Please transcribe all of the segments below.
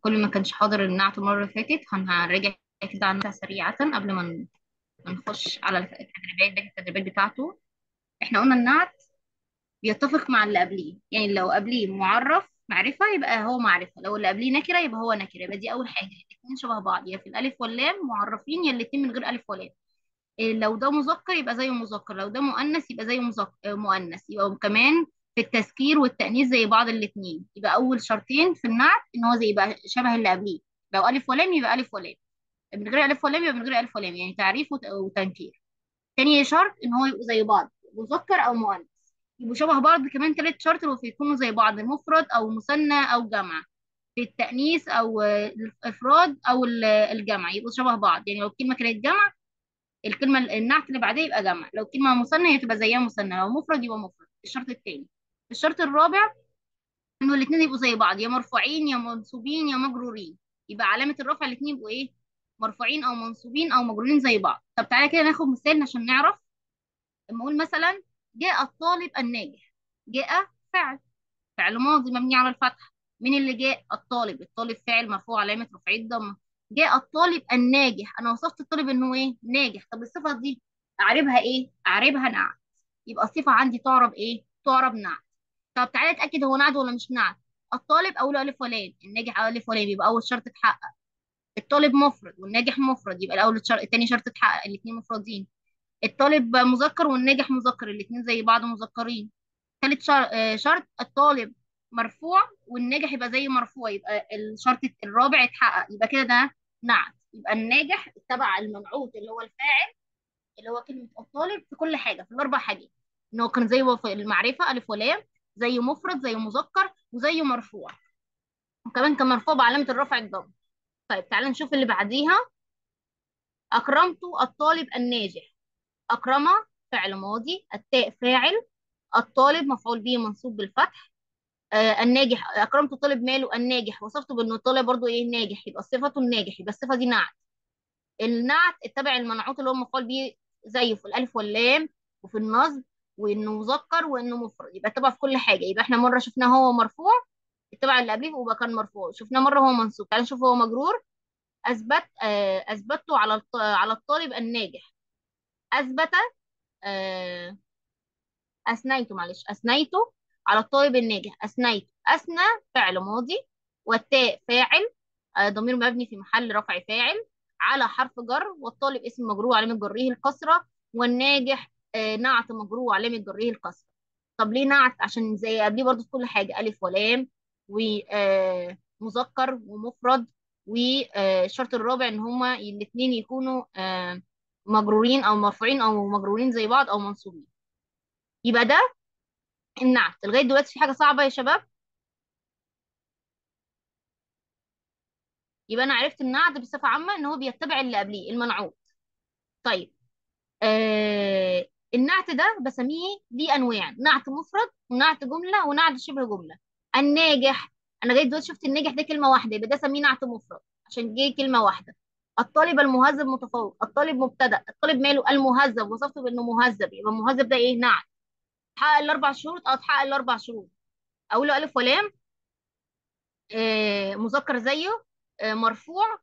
كل ما كانش حاضر النعت المرة اللي فاتت هنراجع كده عنها سريعة قبل ما ن- ما نخش على التدريبات باقي التدريبات بتاعته احنا قلنا النعت بيتفق مع اللي قبليه يعني لو قبليه معرف معرفة يبقى هو معرفة لو اللي قبليه نكرة يبقى هو نكرة يبقى دي أول حاجة الاتنين شبه بعض يا في الألف واللام معرفين يا الاتنين من غير ألف ولام إيه، لو ده مذكر يبقى زيه مذكر لو ده مؤنث يبقى زيه مذكر مؤنث يبقى كمان في التذكير والتأنيث زي بعض الاتنين يبقى أول شرطين في النعت إن هو زي يبقى شبه اللي قبليه لو ألف ولام يبقى ألف ولام من غير ألف ولام يبقى من غير ألف ولام يعني تعريف وت- وتنكير تاني شرط إن هو يبقوا زي بعض مذكر أو مؤنث يبقوا شبه بعض كمان تالت شرط لو يكونوا زي بعض مفرد أو مثنى أو جمع في التأنيث أو آه، الإفراد أو ال- الجمع يبقوا شبه بعض يعني لو الكلمة كانت جمع الكلمة النعت اللي بعدها يبقى جمع لو كلمة مثنى هي تبقى زيها مثنى لو مفرد يبقى مفرد الشرط التاني الشرط الرابع إنه الاتنين يبقوا زي بعض يا مرفوعين يا منصوبين يا مجرورين يبقى علامة الرفع الاتنين يبقوا إيه مرفوعين أو منصوبين أو مجرورين زي بعض طب تعالى كده ناخد مثال عشان نعرف لما أقول مثلا جاء الطالب الناجح جاء فعل فعل ماضي مبني على الفتح مين اللي جاء الطالب الطالب فاعل مرفوع علامة رفعه الضمة جاء الطالب الناجح انا وصفت الطالب انه ايه ناجح طب الصفة دي اعربها ايه اعربها نعت يبقى الصفة عندي تعرب ايه تعرب نعت طب تعالى اتاكد هو نعت ولا مش نعت الطالب اوله الف ولام الناجح اول الف ولام يبقى اول شرط اتحقق الطالب مفرد والناجح مفرد يبقى الاول شرط التاني شرط اتحقق الاثنين مفردين الطالب مذكر والناجح مذكر الاثنين زي بعض مذكرين ثالث شر- آه، شرط الطالب مرفوع والناجح يبقى زي مرفوع يبقى الشرط الرابع اتحقق يبقى كده ده نعت يبقى الناجح اتبع المنعوت اللي هو الفاعل اللي هو كلمة الطالب في كل حاجة في الأربع حاجات إن هو كان زي وف- المعرفة ألف ولام زي مفرد زي مذكر وزي مرفوع وكمان كان مرفوع بعلامة الرفع الضم طيب تعالى نشوف اللي بعديها أكرمت الطالب الناجح أكرم فعل ماضي التاء فاعل الطالب مفعول به منصوب بالفتح آه الناجح اكرمت الطالب ماله الناجح وصفته بانه الطالب برضو ايه ناجح يبقى صفته الناجح يبقى الصفه دي نعت النعت اتبع المنعوت اللي هو مفعول به زيه في الالف واللام وفي النصب وانه مذكر وانه مفرد يبقى اتبع في كل حاجه يبقى احنا مره شفناه هو مرفوع اتبع اللي قبليه ويبقى كان مرفوع شفناه مره هو منصوب تعالى نشوف هو مجرور اثبت آه اثبته على الط- على الطالب الناجح اثبت آه أثنيت معلش أثنيت على الطالب الناجح أثنيت أثنى فعل ماضي والتاء فاعل آه، ضمير مبني في محل رفع فاعل على حرف جر والطالب اسم مجرور علامة جره الكسرة والناجح آه، نعت مجرور علامة جره الكسرة طب ليه نعت عشان زي قبليه برضو في كل حاجة ألف ولام ومذكر ومفرد والشرط الرابع ان هما الاثنين يكونوا آه، مجرورين او مرفوعين او مجرورين زي بعض او منصوبين يبقى ده النعت لغايه دلوقتي في حاجه صعبه يا شباب يبقى انا عرفت النعت بصفه عامه ان هو بيتبع اللي قبليه المنعوت طيب آه النعت ده بسميه ليه انواع نعت مفرد ونعت جمله ونعت شبه جمله الناجح انا لغايه دلوقتي شفت الناجح ده كلمه واحده يبقى ده سميه نعت مفرد عشان جه كلمه واحده الطالب المهذب متفوق الطالب مبتدا الطالب ماله المهذب وصفته بانه مهذب يبقى المهذب ده ايه نعت تحقق الاربع شروط اه تحقق الاربع شروط اوله الف ولام آه، مذكر زيه آه، مرفوع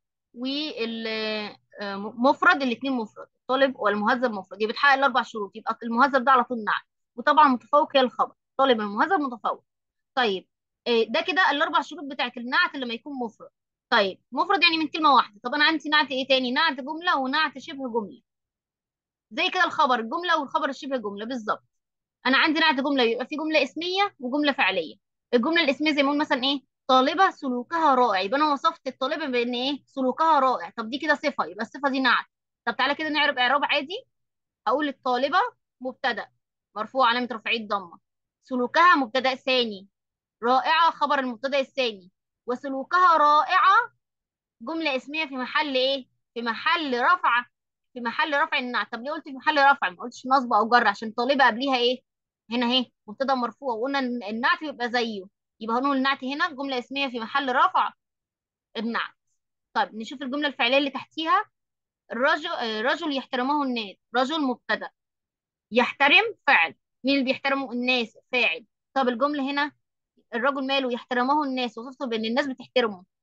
والمفرد الاثنين مفرد الطالب والمهذب مفرد يبقى بتحقق الاربع شروط يبقى المهذب ده على طول نعم وطبعا متفوق هي الخبر طالب المهذب متفوق طيب آه، ده كده الاربع شروط بتاعت النعت لما يكون مفرد طيب مفرد يعني من كلمه واحده طب انا عندي نعت ايه تاني نعت جمله ونعت شبه جمله زي كده الخبر الجمله والخبر الشبه جمله بالظبط انا عندي نعت جمله يبقى في جمله اسميه وجمله فعليه الجمله الاسميه زي ما نقول مثلا ايه طالبه سلوكها رائع يبقى انا وصفت الطالبه بان ايه سلوكها رائع طب دي كده صفه يبقى الصفه دي نعت طب تعالى كده نعرب اعراب عادي اقول الطالبه مبتدا مرفوع علامه رفعه الضمه سلوكها مبتدا ثاني رائعه خبر المبتدا الثاني وسلوكها رائعه جمله اسميه في محل ايه في محل رفع في محل رفع النعت طب ليه قلت في محل رفع ما قلتش نصب او جر عشان طالبه قبليها ايه هنا اهي مبتدا مرفوع وقلنا ان النعت يبقى زيه يبقى هنقول النعت هنا جمله اسميه في محل رفع النعت طيب نشوف الجمله الفعليه اللي تحتيها الرجل آه، رجل يحترمه الناس رجل مبتدا يحترم فعل مين اللي بيحترمه الناس فاعل طب الجمله هنا الرجل ماله يحترمه الناس وصفته بان الناس بتحترمه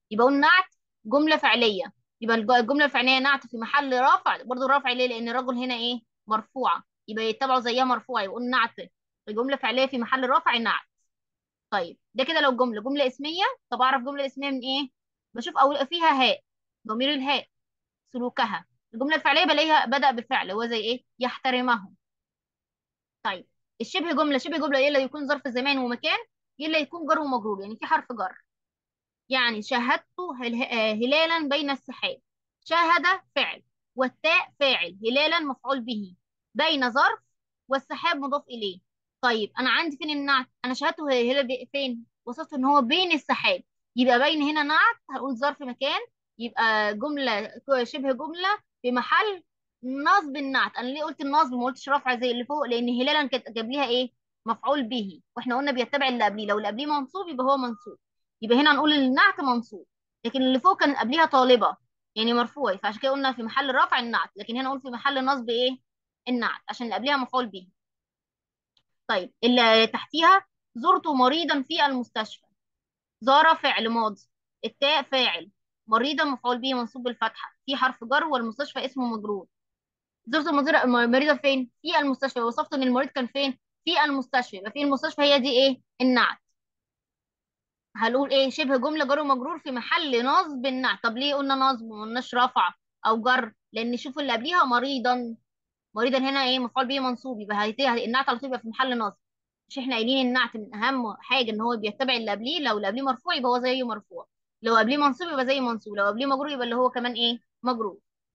يبقى قلنا نعت جمله فعليه يبقى الج- الجمله الفعليه نعت في محل رفع برضو رفع ليه لان الرجل هنا ايه مرفوعه يبقى يتبعوا زيها مرفوعه يبقى قلنا نعت الجمله فعليه في محل رفع نعت طيب ده كده لو جمله جمله اسميه طب اعرف جمله اسميه من ايه بشوف اول فيها هاء ضمير الهاء سلوكها الجمله الفعليه بلاقيها بدأ بفعل هو زي ايه يحترمه طيب الشبه جمله شبه جمله ايه اللي يكون ظرف زمان ومكان ايه اللي يكون جر ومجرور يعني في حرف جر يعني شاهدت هل- آه، هلالا بين السحاب شاهد فعل والتاء فاعل هلالا مفعول به بين ظرف والسحاب مضاف اليه طيب انا عندي فين النعت انا شاهدته هلال بي- فين وصفت ان هو بين السحاب يبقى بين هنا نعت هقول ظرف مكان يبقى جمله شبه جمله في محل نصب النعت انا ليه قلت النصب ما قلتش رفع زي اللي فوق لان هلالا كانت جاب ليها ايه مفعول به واحنا قلنا بيتبع اللي قبليه لو اللي قبليه منصوب يبقى هو منصوب يبقى هنا نقول النعت منصوب لكن اللي فوق كان قبليها طالبة يعني مرفوع فعشان كده قلنا في محل رفع النعت لكن هنا نقول في محل نصب ايه النعت عشان اللي قبليها مفعول به طيب اللي تحتيها زرت مريضا في المستشفى زار فعل ماضي التاء فاعل مريضا مفعول به منصوب بالفتحة في حرف جر والمستشفى اسمه مجرور زرت المريضة المريضة فين في المستشفى وصفت ان المريض كان فين في المستشفى يبقى في المستشفى هي دي ايه النعت هنقول ايه شبه جمله جر ومجرور في محل نصب النعت طب ليه قلنا نصب ما قلناش رفع او جر لان شوفوا اللي قبليها مريضا مريضا هنا ايه مفعول به منصوب يبقى هيتي النعت على طول يبقى في محل نصب مش احنا قايلين النعت من اهم حاجه ان هو بيتبع اللي قبليه لو اللي قبليه مرفوع يبقى هو زيه مرفوع لو قبليه منصوب يبقى زي منصوب لو قبليه مجرور يبقى اللي هو كمان ايه مجرور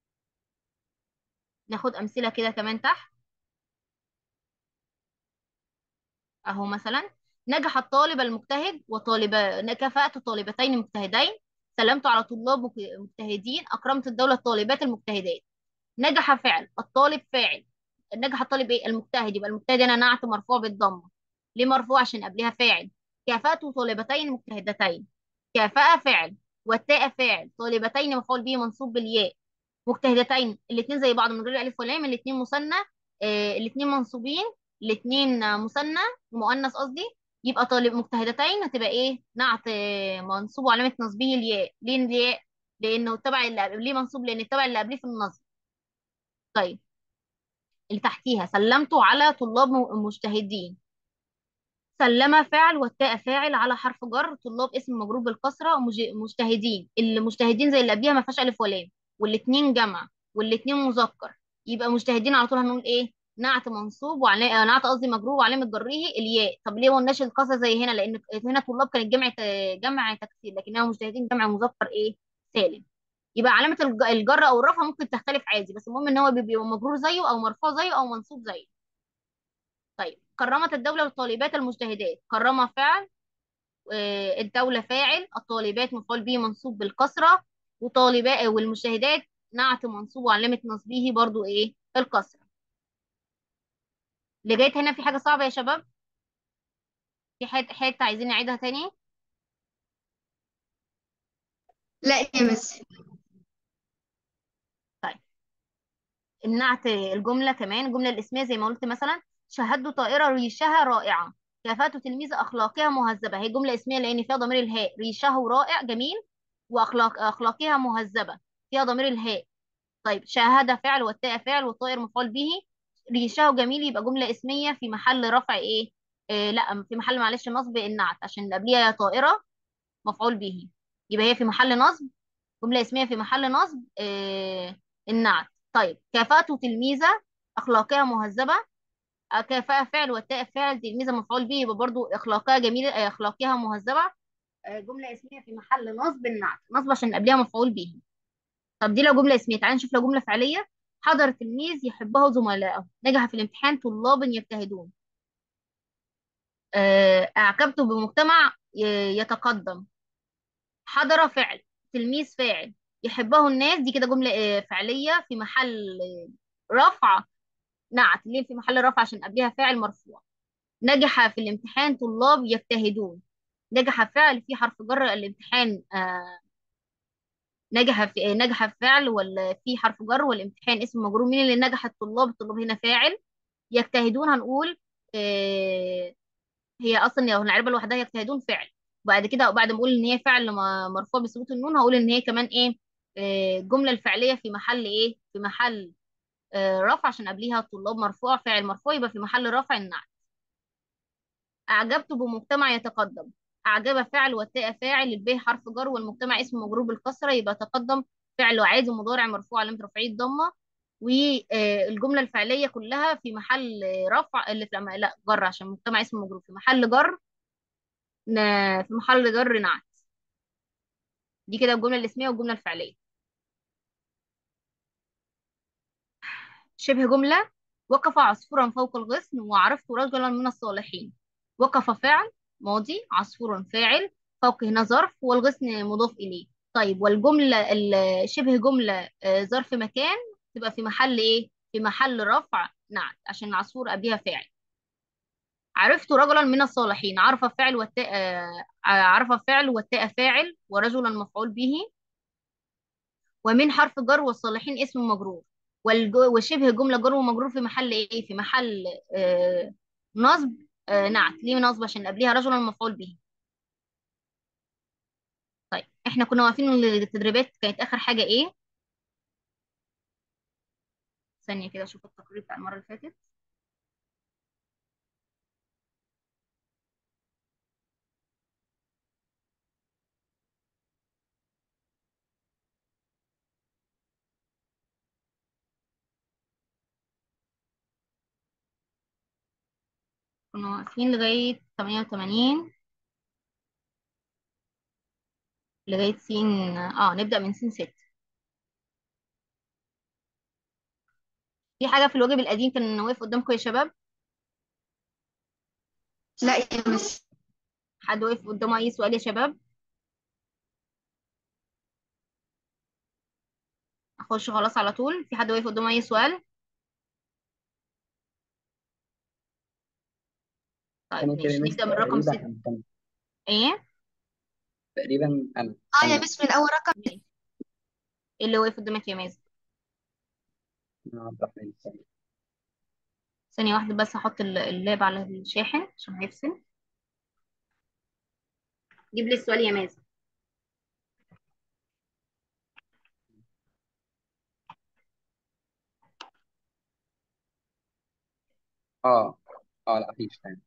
ناخد امثله كده كمان تحت اهو مثلا نجح الطالب المجتهد وطالبة كفاءة طالبتين مجتهدين سلمت على طلاب مك- مجتهدين أكرمت الدولة الطالبات المجتهدات نجح فعل الطالب فاعل نجح الطالب ايه المجتهد يبقى المجتهد هنا نعت مرفوع بالضمة ليه مرفوع عشان قبلها فاعل كفاءة طالبتين مجتهدتين كفاءة فعل والتاء فاعل طالبتين مفعول به منصوب بالياء مجتهدتين الاثنين زي بعض من غير الف ولام الاثنين مثنى آه الاثنين منصوبين الاثنين مثنى مؤنث قصدي يبقى طالب مجتهدتين هتبقى ايه نعت آه، منصوب وعلامه نصبه الياء ليه الياء لانه تبع اللي قبل- ليه منصوب لان تبع اللي قبليه في النصب طيب اللي تحتيها سلمت على طلاب م- مجتهدين سلم فاعل والتاء فاعل على حرف جر طلاب اسم مجرور بالكسره مج- مجتهدين المجتهدين زي اللي قبليها ما فيهاش الف ولام والاثنين جمع والاثنين مذكر يبقى مجتهدين على طول هنقول ايه نعت منصوب وعلامه نعت قصدي مجرور وعلامه جره الياء طب ليه ما قلناش الكسره زي هنا لان هنا طلاب كانت جمع ت- جمع تكسير لكنها مجتهدين جمع مذكر ايه سالم يبقى علامه الج- الجر او الرفع ممكن تختلف عادي بس المهم ان هو بيبقى مجرور زيه او مرفوع زيه او منصوب زيه طيب كرمت الدولة الطالبات المجتهدات كرم فعل آه، الدولة فاعل الطالبات مفعول به منصوب بالكسرة وطالبات والمجتهدات نعت منصوب وعلامة نصبه برضو ايه الكسرة لغاية هنا في حاجة صعبة يا شباب في حته حته عايزين نعيدها تاني لا يا مس طيب النعت الجملة كمان الجملة الاسمية زي ما قلت مثلا شاهدت طائرة ريشها رائعة كافأت تلميذة أخلاقها مهذبة هي جملة اسمية لأن فيها ضمير الهاء ريشه رائع جميل وأخلاق أخلاقها مهذبة فيها ضمير الهاء طيب شاهد فعل والتاء فعل والطائر مفعول به ريشه جميل يبقى جملة اسمية في محل رفع ايه آه لا في محل معلش نصب النعت عشان اللي قبليها طائرة مفعول به يبقى هي في محل نصب جملة اسمية في محل نصب آه النعت طيب كفاءة تلميذة أخلاقها مهذبة آه، كفاءة فعل والتاء فعل تلميذة مفعول به يبقى برضو أخلاقها جميلة آه، أخلاقها مهذبة آه، جملة اسمية في محل نصب النعت نصب عشان قبلها مفعول به طب دي لو جملة اسمية تعالى نشوف لو جملة فعلية حضر تلميذ يحبه زملائه نجح في الامتحان طلاب يجتهدون آه، أعجبته بمجتمع ي- يتقدم حضر فعل تلميذ فاعل يحبه الناس دي كده جملة آه، فعلية في محل آه، رفع نعت ليه في محل رفع عشان قبلها فاعل مرفوع نجح في الامتحان طلاب يجتهدون نجح فعل في حرف جر الامتحان آه، نجح في نجح الفعل ولا في حرف جر والامتحان اسم مجرور مين اللي نجح الطلاب الطلاب هنا فاعل يجتهدون هنقول آه هي اصلا لو هنعربها لوحدها يجتهدون فعل وبعد كده بعد ما اقول ان هي فعل م- مرفوع بثبوت النون هقول ان هي كمان ايه آه، الجمله الفعليه في محل ايه في محل آه، رفع عشان قبليها طلاب مرفوع فاعل مرفوع يبقى في محل رفع النعت أعجبت بمجتمع يتقدم أعجب فعل والتاء فاعل الب حرف جر والمجتمع اسم مجرور بالكسرة يبقى تقدم فعل عادي مضارع مرفوع علامة رفعه الضمة والجملة الفعلية كلها في محل رفع اللي في لا جر عشان المجتمع اسم مجرور في محل جر ن- في محل جر نعت دي كده الجملة الاسمية والجملة الفعلية شبه جملة وقف عصفورا فوق الغصن وعرفت رجلا من الصالحين وقف فعل ماضي عصفور فاعل فوق هنا ظرف والغصن مضاف إليه طيب والجملة ال- شبه جملة آه، ظرف مكان تبقى في محل إيه؟ في محل رفع نعت عشان العصفور قبلها فاعل عرفت رجلا من الصالحين عرف فعل والتاء آه، عرف فعل والتاء فاعل ورجلا مفعول به ومن حرف جر والصالحين اسم مجرور والج- وشبه جملة جر ومجرور في محل ايه في محل آه نصب آه نعت ليه نصب عشان قبلها رجل مفعول به طيب احنا كنا واقفين إن التدريبات كانت اخر حاجة ايه ثانية كده اشوف التقرير بتاع المرة اللي فاتت كنا واقفين لغاية 88 لغاية سين اه نبدأ من سين 6 في حاجة في الواجب القديم كان واقف قدامكم يا شباب لا يا مس حد واقف قدامه اي سؤال يا شباب اخش خلاص على طول في حد واقف قدامه اي سؤال طيب أنا كده ماشي مس نبدأ من رقم تقريبا 6 أنا كان ايه تقريبا أنا اه يا أنا مس من اول رقم ماشي. ايه اللي واقف قدامك يا مازن أنا عبد الرحمن الثاني ثانية واحدة بس احط ال- اللاب على الشاحن عشان هيفصل جيب لي السؤال يا مازن آه آه لا مفيش تاني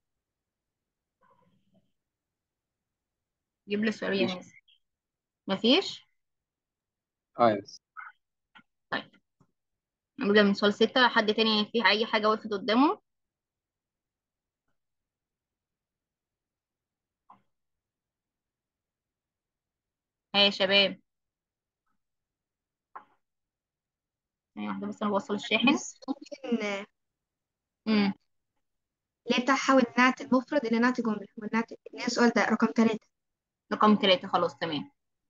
جيب لي السؤال يا مفيش مازن مفيش آه يا مس طيب نبدأ من سؤال ستة حد تاني فيه أي حاجة وقفت قدامه ها يا شباب ثانية واحدة بس أنا بوصل الشاحن مس ممكن آه، امم اللي هي بتاع حول نعت المفرد إلى نعت جملة والنعت اللي هي السؤال ده رقم ثلاثة رقم ثلاثة خلاص تمام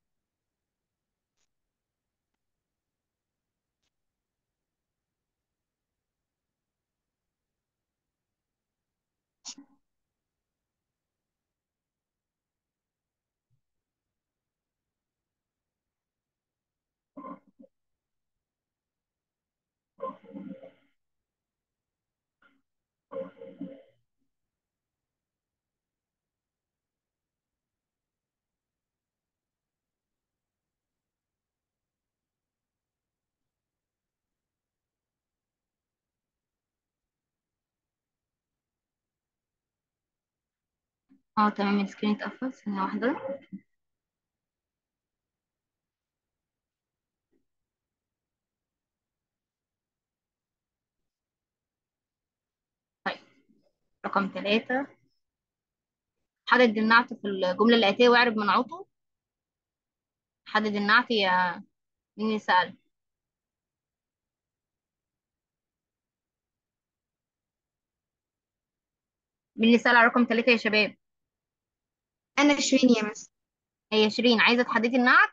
اه تمام السكرين اتقفل ثانية واحدة طيب رقم ثلاثة حدد النعت في الجملة الآتية واعرب منعوته حدد النعت يا مين اللي سأل مين اللي سأل على رقم ثلاثة يا شباب أنا شيرين يا مس هي شيرين عايزة تحددي النعت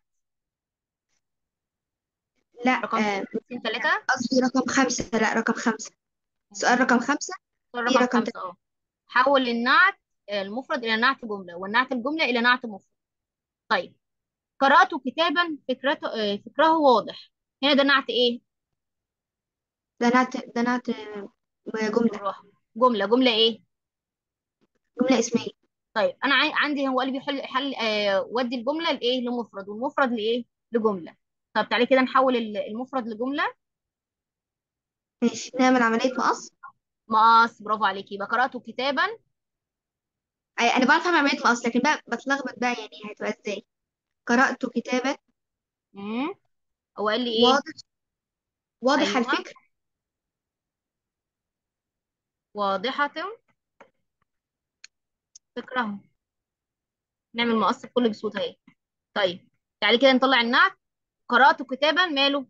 لا رقم آه، ثلاثة قصدي رقم خمسة لا رقم خمسة سؤال رقم خمسة سؤال في رقم رقم خمسة اه حول النعت آه، المفرد إلى نعت جملة والنعت الجملة إلى نعت مفرد طيب قرأت كتابا فكرته آه، فكره واضح هنا ده نعت إيه؟ ده نعت ده نعت آه، جملة بالراحة جملة جملة إيه؟ جملة اسمية طيب انا عاي- عندي هو قال لي بيحل حل آه ودي الجمله لايه لمفرد والمفرد لايه لجمله طب تعالي كده نحول ال- المفرد لجمله ماشي نعمل عملية مقص مقص برافو عليكي يبقى قرات كتابا أي أنا بعرف أعمل عملية مقص لكن بقى بتلخبط بقى يعني هتبقى إزاي قرأت كتابة امم هو قال لي ايه واضح واضح ايوه الفكر واضحه فكرهم نعمل مقص بكل بسهوله اهي طيب تعالي كده نطلع النعت قرات كتابا ماله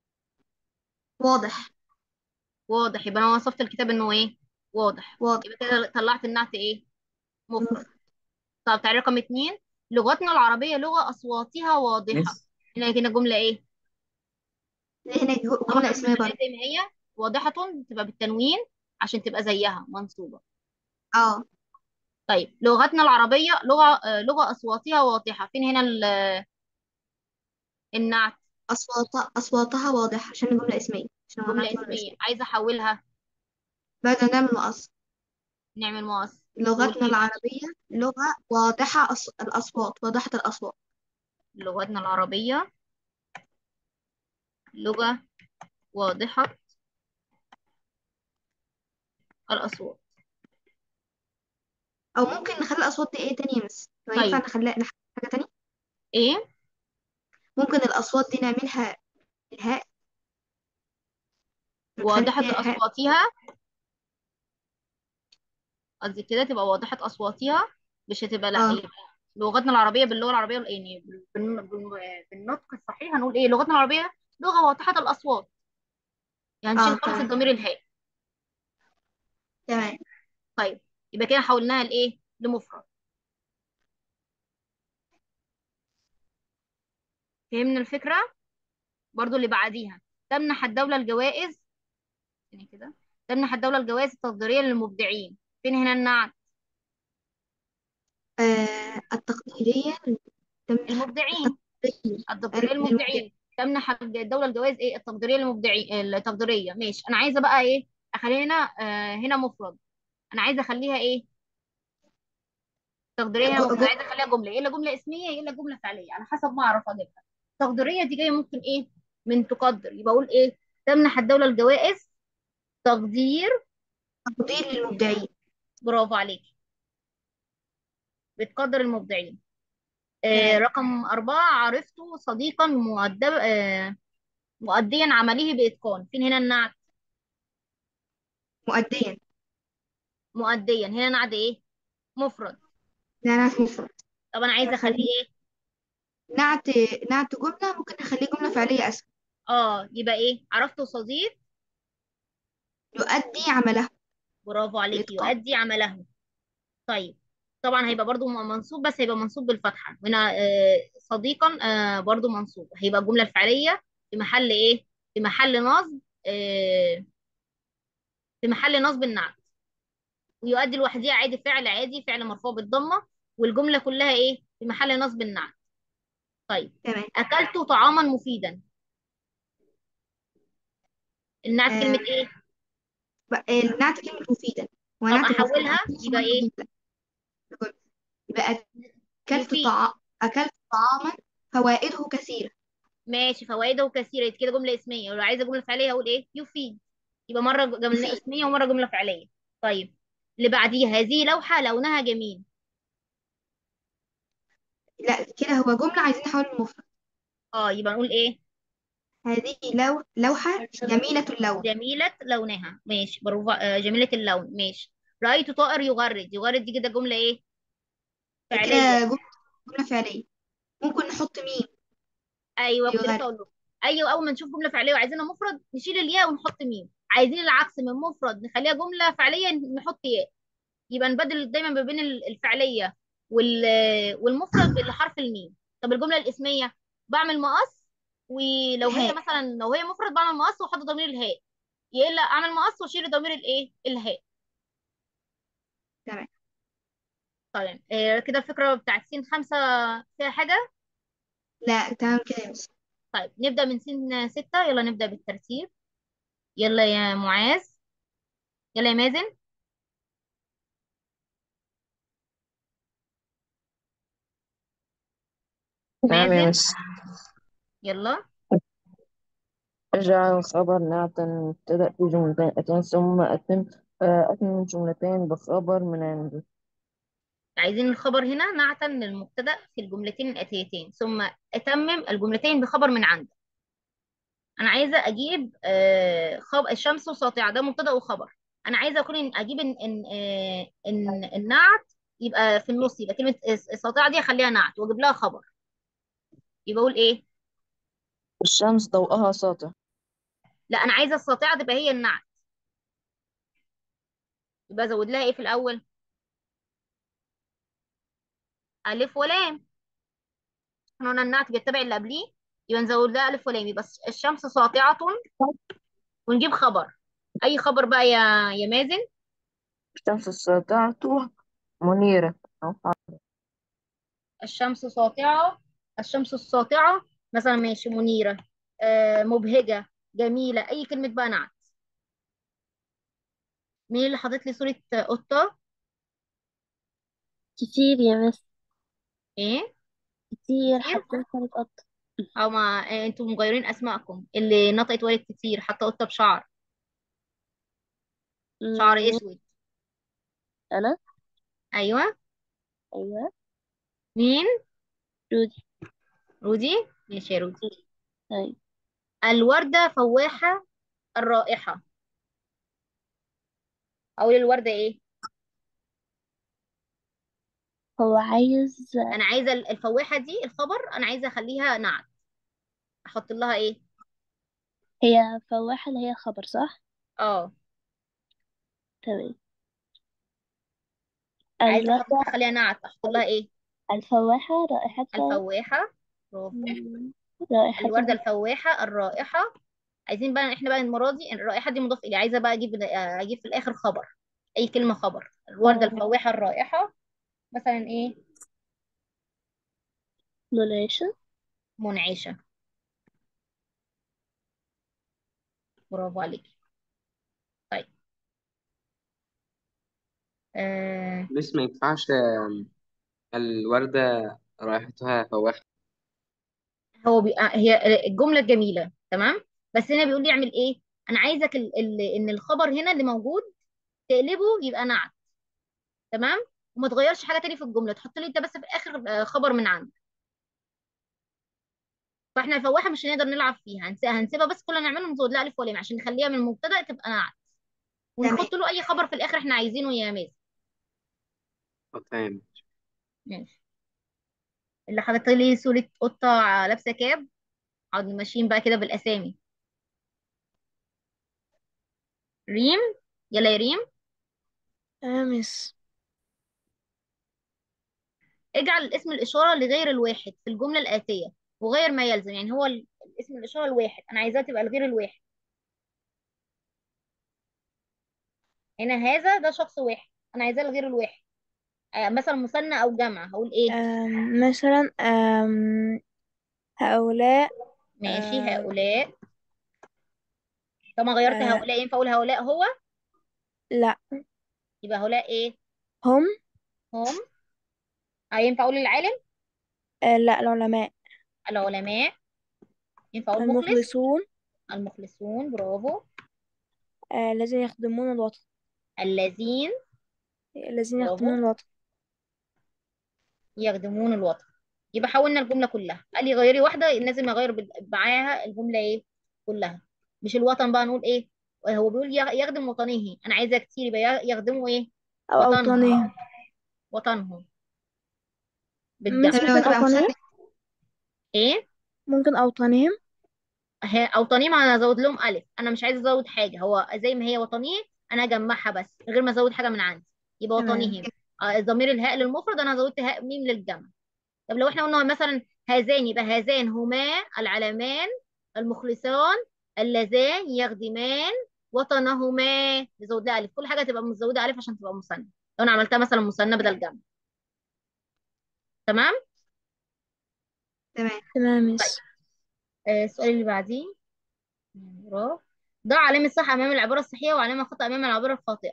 واضح واضح يبقى انا وصفت الكتاب انه ايه واضح واضح يبقى كده طلعت النعت ايه مفرد مفرد طب تعالي رقم اتنين لغتنا العربية لغة أصواتها واضحة مس هنا كده جملة إيه؟ ليه هنا جو- طبعا جملة اسمية بنخليها برضه زي ما هي واضحة تبقى بالتنوين عشان تبقى زيها منصوبة اه طيب لغتنا العربية لغة آه لغة أصواتها واضحة فين هنا ال- النعت أصوات أصواتها واضحة عشان الجملة اسمية عشان هو جملة نعتبر اسمية اسمية عايزة أحولها بعد ما نعمل مقص نعمل مقص لغتنا نقول إيه العربية لغة واضحة أص... الأصوات واضحة الأصوات لغتنا العربية لغة واضحة الأصوات أو ممكن نخلي الأصوات دي إيه تانية بس لو ينفع طيب نخليها نخلي حاجة تانية إيه ممكن الأصوات دي نعملها الهاء واضحة نخليها هاء أصواتها قصدي كده تبقى واضحة أصواتها مش هتبقى لأ اه يبقى لغتنا العربية باللغة العربية يعني بال- بال- بالنطق الصحيح هنقول إيه لغتنا العربية لغة واضحة الأصوات يعني اه نشيل خالص تمام الضمير الهاء تمام طيب يبقى كده حولناها لإيه لمفرد فهمنا الفكرة برضو اللي بعديها تمنح الدولة الجوائز يعني كده تمنح الدولة الجوائز التقديرية للمبدعين فين هنا النعت آه التقديرية تمنح المبدعين التقديرية التقديرية للمبدع للمبدعين تمنح الدولة الجوائز ايه التقديرية للمبدعين التقديرية ماشي انا عايزة بقى ايه اخلينا آه هنا مفرد انا عايزة اخليها ايه تقديرية هنا جو... مفرد جو... عايزة اخليها جملة يا الا جملة اسمية يا الا جملة فعلية على حسب ما اعرف اجيبها تقديرية دي جاية ممكن ايه من تقدر يبقى اقول ايه تمنح الدولة الجوائز تقدير تقدير للمبدعين برافو عليك بتقدر المبدعين آه تمام رقم أربعة عرفته صديقا مؤدب آه مؤديا عمله بإتقان فين هنا النعت مؤديا مؤديا هنا نعت ايه مفرد لا نعت مفرد طب انا عايزه اخليه نخليه ايه نعت نعت جملة ممكن نخليه جملة فعلية أسهل اه يبقى ايه عرفته صديق يؤدي عمله برافو عليكي بإتقان يؤدي عمله طيب طبعا هيبقى برضو م- منصوب بس هيبقى منصوب بالفتحه هنا آه صديقا آه برضو منصوب هيبقى الجمله الفعليه في محل ايه في محل نصب آه في محل نصب النعت ويؤدي لوحدها عادي فعل عادي فعل مرفوع بالضمه والجمله كلها ايه في محل نصب النعت طيب تمام اكلت طعاما مفيدا النعت كلمه آه ايه بقى النعت كلمة مفيدة طب ونعت المفرد احولها هنخليها يبقى برضه ايه جملة جملة. يبقى أكلت يفيد طعام أكلت طعاما فوائده كثيرة ماشي فوائده كثيرة يبقى كده جملة اسمية ولو عايزة جملة فعلية هقول ايه يفيد يبقى مرة جملة يفيد اسمية ومرة جملة فعلية طيب اللي بعديها هذه لوحة لونها جميل لا كده هو جملة عايزين نحول المفرد اه يبقى نقول ايه هذه لو لوحة جميلة اللون جميلة لونها ماشي برافو آه، جميلة اللون ماشي رأيت طائر يغرد يغرد دي كده جملة ايه كده فعلية جملة جملة فعلية ممكن نحط ميم ايوه كنت لسه يغرد اقول لكم ايوه اول ما نشوف جملة فعلية وعايزينها مفرد نشيل الياء ونحط ميم عايزين العكس من مفرد نخليها جملة فعلية نحط ياء يبقى نبدل دايما ما بين ال- الفعليه وال والمفرد بالحرف الميم طب الجمله الاسميه بعمل مقص ولو هي الهاء مثلا لو هي مفرد بعمل مقص واحط ضمير الهاء يا الا اعمل مقص واشيل ضمير الايه الهاء تمام طيب آه كده الفكره بتاعت سين خمسة فيها حاجه لا تمام كده يا مس طيب نبدا من سين ستة يلا نبدا بالترتيب يلا يا معاذ يلا يا مازن نعم يا مازن مس يلا اجعل الخبر نعتا مبتدأ في جملتين أتين ثم أتم آه، أتم جملتين بخبر من عندي عايزين الخبر هنا نعتا للمبتدأ في الجملتين الآتيتين ثم أتمم الجملتين بخبر من عندك أنا عايزة أجيب آه، خبر الشمس ساطعة ده مبتدأ وخبر أنا عايزة أكون إن أجيب إن إن آه، إن النعت يبقى في النص يبقى كلمة الساطعة دي أخليها نعت وأجيب لها خبر يبقى أقول إيه؟ الشمس ضوءها ساطع لا أنا عايزة الساطعة تبقى هي النعت يبقى أزود لها إيه في الأول؟ ألف ولام احنا قلنا النعت بيتبع اللي قبليه يبقى نزود لها ألف ولام يبقى الشمس ساطعة ونجيب خبر أي خبر بقى يا يا مازن الشمس الساطعة منيرة أو الشمس ساطعة الشمس الساطعة مثلا ماشي منيرة آه مبهجة جميلة أي كلمة بقى نعت مين اللي حاطط لي صورة قطة كتير يا مس إيه كتير كتير حاطين صورة قطة أو ما آه أنتوا مغيرين أسمائكم اللي نطقت ولد كتير حتى قطة بشعر شعر مم، أسود أنا أيوة أيوة مين رودي رودي ماشي يا رودي أيوة الوردة فواحة الرائحة أقول الوردة إيه هو عايز أنا عايزة الفواحة دي الخبر أنا عايزة أخليها نعت أحط لها إيه هي فواحة اللي هي خبر صح؟ اه تمام عايزة أحط الوردة أخليها نعت أحط لها إيه الفواحة رائحتها الفواحة برافو مم، رائحتها الوردة الفواحة الرائحة عايزين بقى احنا بقى المرة دي الرائحة دي مضاف إليه عايزة بقى أجيب أجيب في الآخر خبر أي كلمة خبر الوردة آه، الفواحة الرائحة مثلا إيه منعشة منعشة برافو عليك طيب آه بس ما ينفعش آم، الوردة رائحتها فواحة هو بي... آه، هي الجملة جميلة تمام بس هنا بيقول لي اعمل إيه أنا عايزك ال... ال... إن الخبر هنا اللي موجود تقلبه يبقى نعت تمام وما تغيرش حاجة تاني في الجملة تحط لي أنت بس في الآخر آه، خبر من عندك فاحنا الفواحه مش هنقدر نلعب فيها هنس- هنسيبها بس كل اللي نعمله نزود لها الف ولام عشان نخليها من المبتدا تبقى نعت تمام ونحط له اي خبر في الاخر احنا عايزينه يا مازن آه، تمام ماشي اللي حاطط لي صوره قطه ع- لابسه كاب قعدوا ماشيين بقى كده بالاسامي ريم يلا يا ريم آه مس اجعل الاسم الاشاره لغير الواحد في الجمله الاتيه وغير ما يلزم يعني هو ال- الاسم الاشاره الواحد انا عايزاه تبقى لغير الواحد هنا هذا ده شخص واحد انا عايزاه لغير الواحد آه مثلا مثنى او جمع هقول ايه آم، مثلا آم، هؤلاء ماشي آم، هؤلاء طبعا غيرت آه، هؤلاء ينفع اقول هؤلاء هو لا يبقى هؤلاء ايه هم هم آه، ينفع اقول العالم آه، لا العلماء العلماء ينفع اقول مخلص المخلصون المخلصون برافو آه، الذين يخدمون الوطن الذين الذين يخدمون برافو الوطن يخدمون الوطن يبقى حولنا الجملة كلها قال لي غيري واحدة لازم اغير بال- معاها الجملة ايه كلها مش الوطن بقى نقول ايه هو بيقول يخ- يخدم وطنه انا عايزة كتير يبقى ي- يخدموا ايه أو وطنهم أوطانهم وطنهم مش بالجمع طب لو ممكن تبقى أوطانهم مثنى ايه ممكن أوطانهم ه- اوطانيم انا ازود لهم الف انا مش عايزه ازود حاجه هو زي ما هي وطنيه انا اجمعها بس من غير ما ازود حاجه من عندي يبقى تمام وطنيهم آه، ضمير الهاء للمفرد انا زودت هاء ميم للجمع طب لو احنا قلنا مثلا هذان يبقى هذان هما العلمان المخلصان اللذان يخدمان وطنهما نزود لها الف كل حاجه تبقى مزوده الف عشان تبقى مثنى لو انا عملتها مثلا مثنى بدل جمع تمام تمام تمام طيب مس آه، السؤال اللي بعديه نقراه. ضع علامة صح أمام العبارة الصحيحة وعلامة خطأ أمام العبارة الخاطئة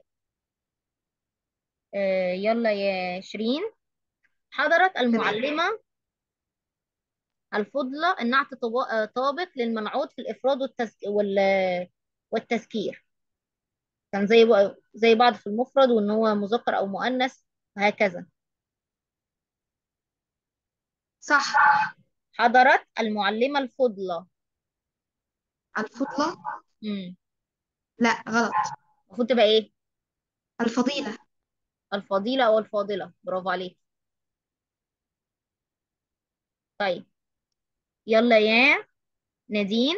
آه، يلا يا شيرين حضرت المعلمة الفضلة النعت طبا- آه، طابق للمنعوت في الإفراد والتز... وال... والتذكير كان زي بق- زي بعض في المفرد وإن هو مذكر أو مؤنث وهكذا صح حضرت المعلمة الفضلة الفضلة امم لا غلط المفروض تبقى إيه الفضيلة الفضيلة أو الفاضلة برافو عليك طيب يلا يا نادين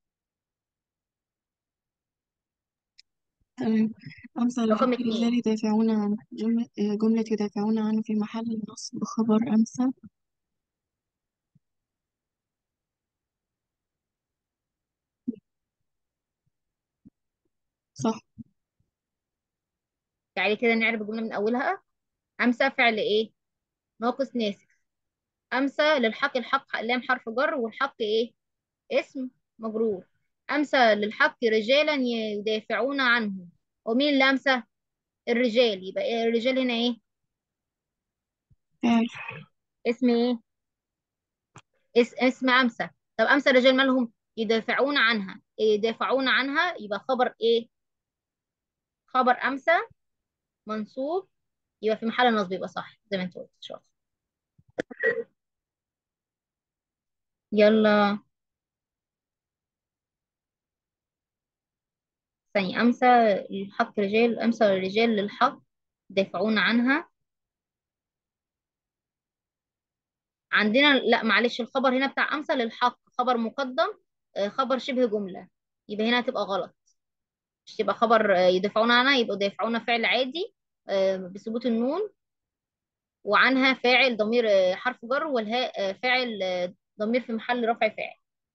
تمام أمثل رقم الحق الرجال اتنين يدافعون عن جملة, جملة يدافعون عنه في محل نصب خبر أمثل صح تعالي كده نعرف الجملة من أولها أمسى فعل إيه ناقص ناسخ أمسى للحق الحق لام حرف جر والحق إيه اسم مجرور أمسى للحق رجالا يدافعون عنه ومين اللي أمسى الرجال يبقى إيه الرجال هنا إيه فعل اسم إيه اس اسم أمسى طب أمسى الرجال مالهم يدافعون عنها يدافعون عنها يبقى خبر إيه خبر أمسى منصوب يبقى في محل نصب يبقى صح زي ما انت قلت شاطر يلا ثانية أمسى للحق رجال أمسى الرجال للحق يدافعون عنها عندنا لا معلش الخبر هنا بتاع أمسى للحق خبر مقدم آه، خبر شبه جملة يبقى هنا هتبقى غلط مش تبقى خبر آه، يدافعون عنها يبقى يدافعون فعل عادي آه، بثبوت النون وعنها فاعل ضمير آه، حرف جر والهاء آه، فاعل آه، ضمير في محل رفع فاعل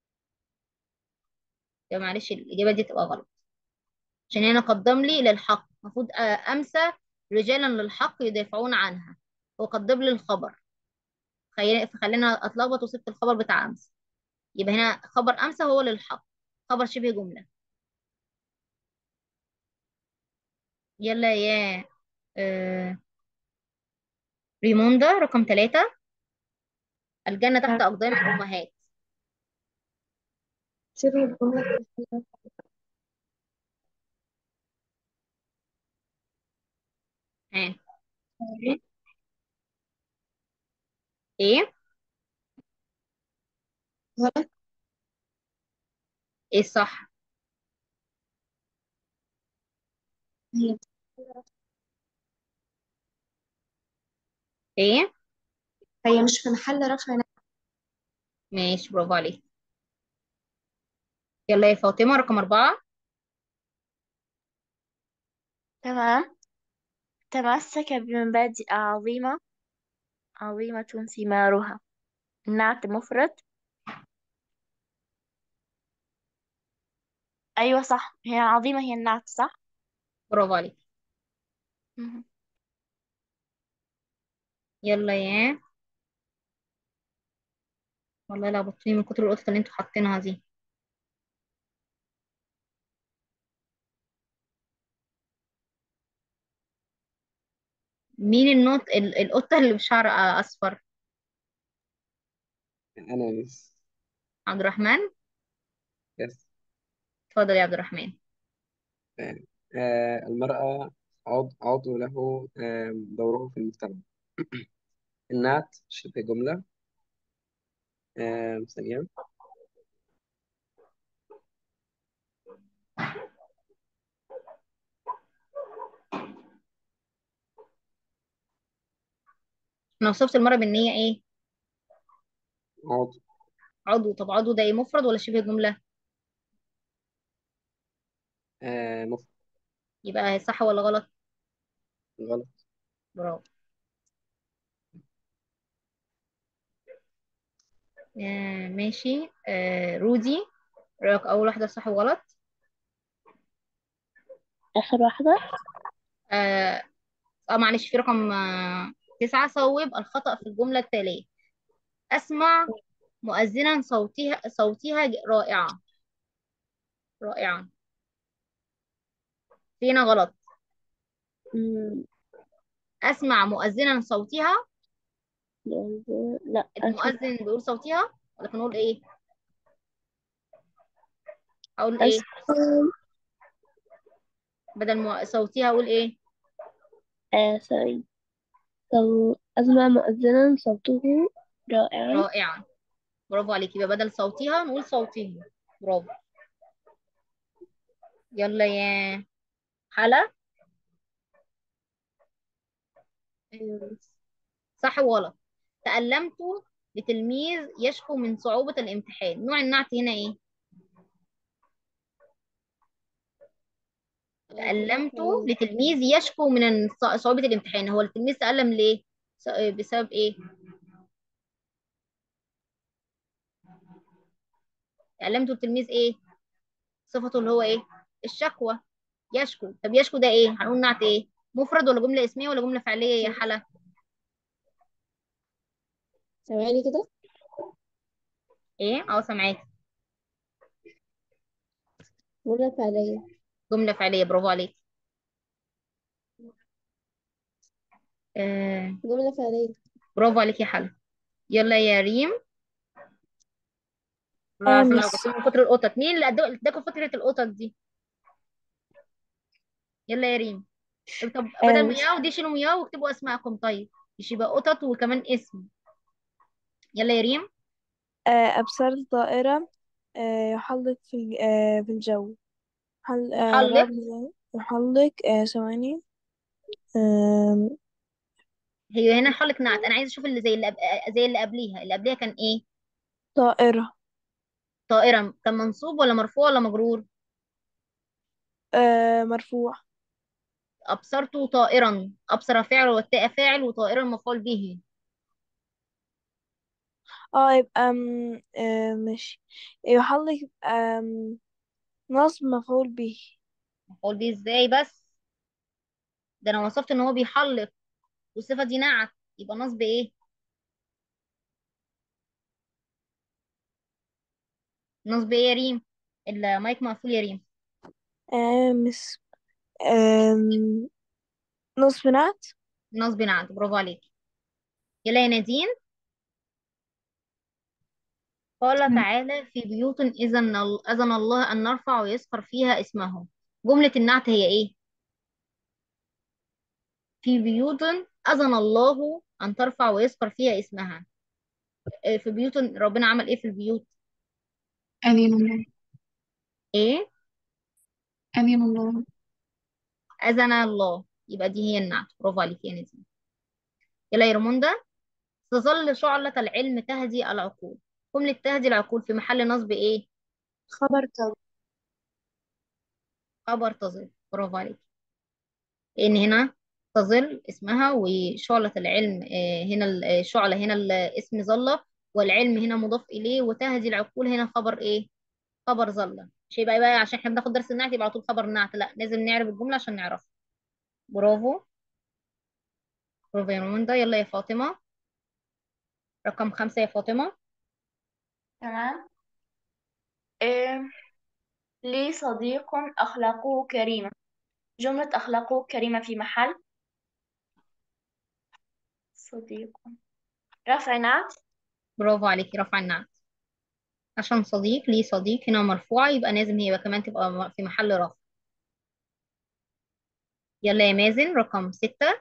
يبقى معلش الإجابة دي تبقى غلط عشان هنا قدم لي للحق المفروض آه، أمسى رجالا للحق يدافعون عنها وقدم لي الخبر خي- فخلينا أتلخبط وسبت الخبر بتاع أمس يبقى هنا خبر أمسى هو للحق خبر شبه جملة يلا يا آه، ريموندا رقم ثلاثة الجنة تحت أقدام الأمهات شبه الجملة ها إيه غلط إيه الصح هي إيه هي مش في محل رفع نفس ماشي برافو عليك يلا يا فاطمة رقم أربعة تمام تمسك بمبادئ عظيمة عظيمة ثمارها النعت مفرد أيوة صح هي عظيمة هي النعت صح برافو عليك مهم. يلا يا والله لخبطتوني من كتر القطة اللي انتوا حاطينها دي مين النوت ال- القطة اللي بشعر أصفر أنا يس عبد الرحمن يس اتفضل يا عبد الرحمن تمام. آه المرأة عضو, عضو له آه دوره في المجتمع النعت شبه جملة آه ثانية انا وصفت المرة بالنية ايه عضو عضو طب عضو ده ايه مفرد ولا شبه جملة آه مف... يبقى صح ولا غلط غلط برافو آه ماشي آه رودي رأيك أول واحدة صح وغلط آخر واحدة اه, آه معلش في رقم آه تسعة صوب الخطأ في الجملة التالية أسمع مؤذنا صوتها صوتها ج- رائعة رائعة فينا غلط مم، أسمع مؤذنا صوتها لا أسف المؤذن بيقول صوتها ولا كان نقول ايه اقول ايه أسمع بدل ما صوتيها اقول ايه آه sorry صو... أسمع مؤذنا صوته رائعا رائعا برافو عليكي يبقى بدل صوتها نقول صوته برافو يلا يا حلا صح وغلط تألمت لتلميذ يشكو من صعوبة الامتحان نوع النعت هنا ايه تألمت لتلميذ يشكو من الص- صعوبة الامتحان هو التلميذ تألم ليه س- بسبب ايه تألمت التلميذ ايه صفته اللي هو ايه الشكوى يشكو طب يشكو ده ايه هنقول نعت ايه مفرد ولا جملة اسمية ولا جملة فعلية يا حلا سامعني كده ايه اه سامعاك جملة فعلية جملة فعلية برافو عليك آه جملة فعلية برافو عليك يا حلا يلا يا ريم لا آه عشان لو مس جبت لهم فطر القطط مين اللي اداكوا اداكوا فطرة القطط دي يلا يا ريم طب طب آه بدل مس مياو دي شيلوا مياو واكتبوا اسماءكم طيب مش يبقى قطط وكمان اسم يلا يا ريم آه أبصرت طائرة آه يحلق في الج- آه في الجو حل... آه يحلق رب يحلق آه ثواني آه هي هنا حلق نعت انا عايزه اشوف اللي زي اللي أب... زي اللي قبليها اللي قبليها كان ايه طائرة طائرة كان منصوب ولا مرفوع ولا مجرور آه مرفوع ابصرت طائرا ابصر فاعل والتاء فاعل وطائرا مفعول به اه يبقى آم، آه ماشي يحلق يبقى آم، نصب مفعول به مفعول به ازاي بس ده انا وصفت ان هو بيحلق والصفه دي نعت يبقى نصب ايه نصب ايه يا ريم المايك مقفول يا ريم آه مس آم، نصب نعت نصب نعت برافو عليك يلا يا نادين قال تعالى في بيوت إذن أذن الله أن نرفع ويذكر فيها اسمه جملة النعت هي إيه؟ في بيوت أذن الله أن ترفع ويذكر فيها اسمها إيه في بيوت ربنا عمل إيه في البيوت؟ أذن الله إيه؟ أذن الله أذن الله يبقى دي هي النعت برافو عليك يا نادين يلا يا ريموندا تظل شعلة العلم تهدي العقول جملة تهدي العقول في محل نصب إيه؟ خبر طب خبر تظل برافو عليك لأن هنا تظل اسمها وشعلة العلم آه، هنا ال- آه، شعلة هنا الاسم ظلة والعلم هنا مضاف إليه وتهدي العقول هنا خبر إيه؟ خبر ظلة مش هيبقى بقى عشان احنا بناخد درس النعت يبقى على طول خبر نعت لا لازم نعرف الجملة عشان نعرفها برافو برافو يا روندا يلا يا فاطمة رقم خمسة يا فاطمة تمام إيه لي صديق أخلاقه كريمة جملة أخلاقه كريمة في محل صديق رفع نعت برافو عليكي رفع النعت عشان صديق ليه صديق هنا مرفوعة يبقى لازم هي كمان تبقى في محل رفع يلا يا مازن رقم ستة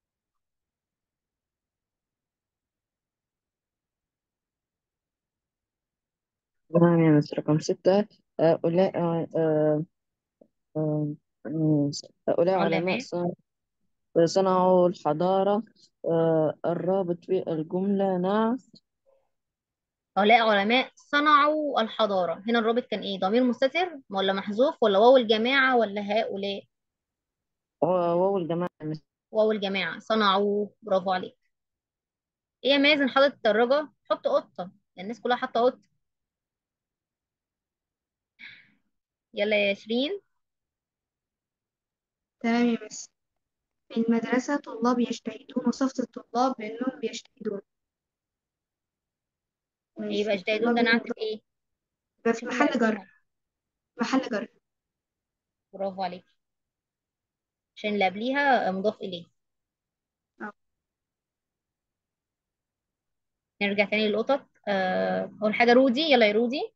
تمام يا مس رقم ستة هؤلاء آه، آه، آه، آه، هؤلاء علماء علماء صن- صنعوا الحضارة آه، الرابط في الجملة نعم هؤلاء علماء صنعوا الحضارة هنا الرابط كان ايه ضمير مستتر ولا محذوف ولا واو الجماعة ولا هؤلاء واو الجماعة واو الجماعة صنعوا برافو عليك ايه يا مازن حاطط الدراجة حط قطة الناس كلها حاطة قطة يلا يا شيرين تمام يا مس في المدرسة طلاب يجتهدون وصفت الطلاب بأنهم بيجتهدون ماشي يبقى اجتهدون ده الطلاب نعت مضاف- ايه يبقى في شوف اللي محل جر قبليها محل جر برافو عليك عشان اللي قبليها مضاف اليه اه نرجع تاني للقطط آه، اول حاجه رودي يلا يا رودي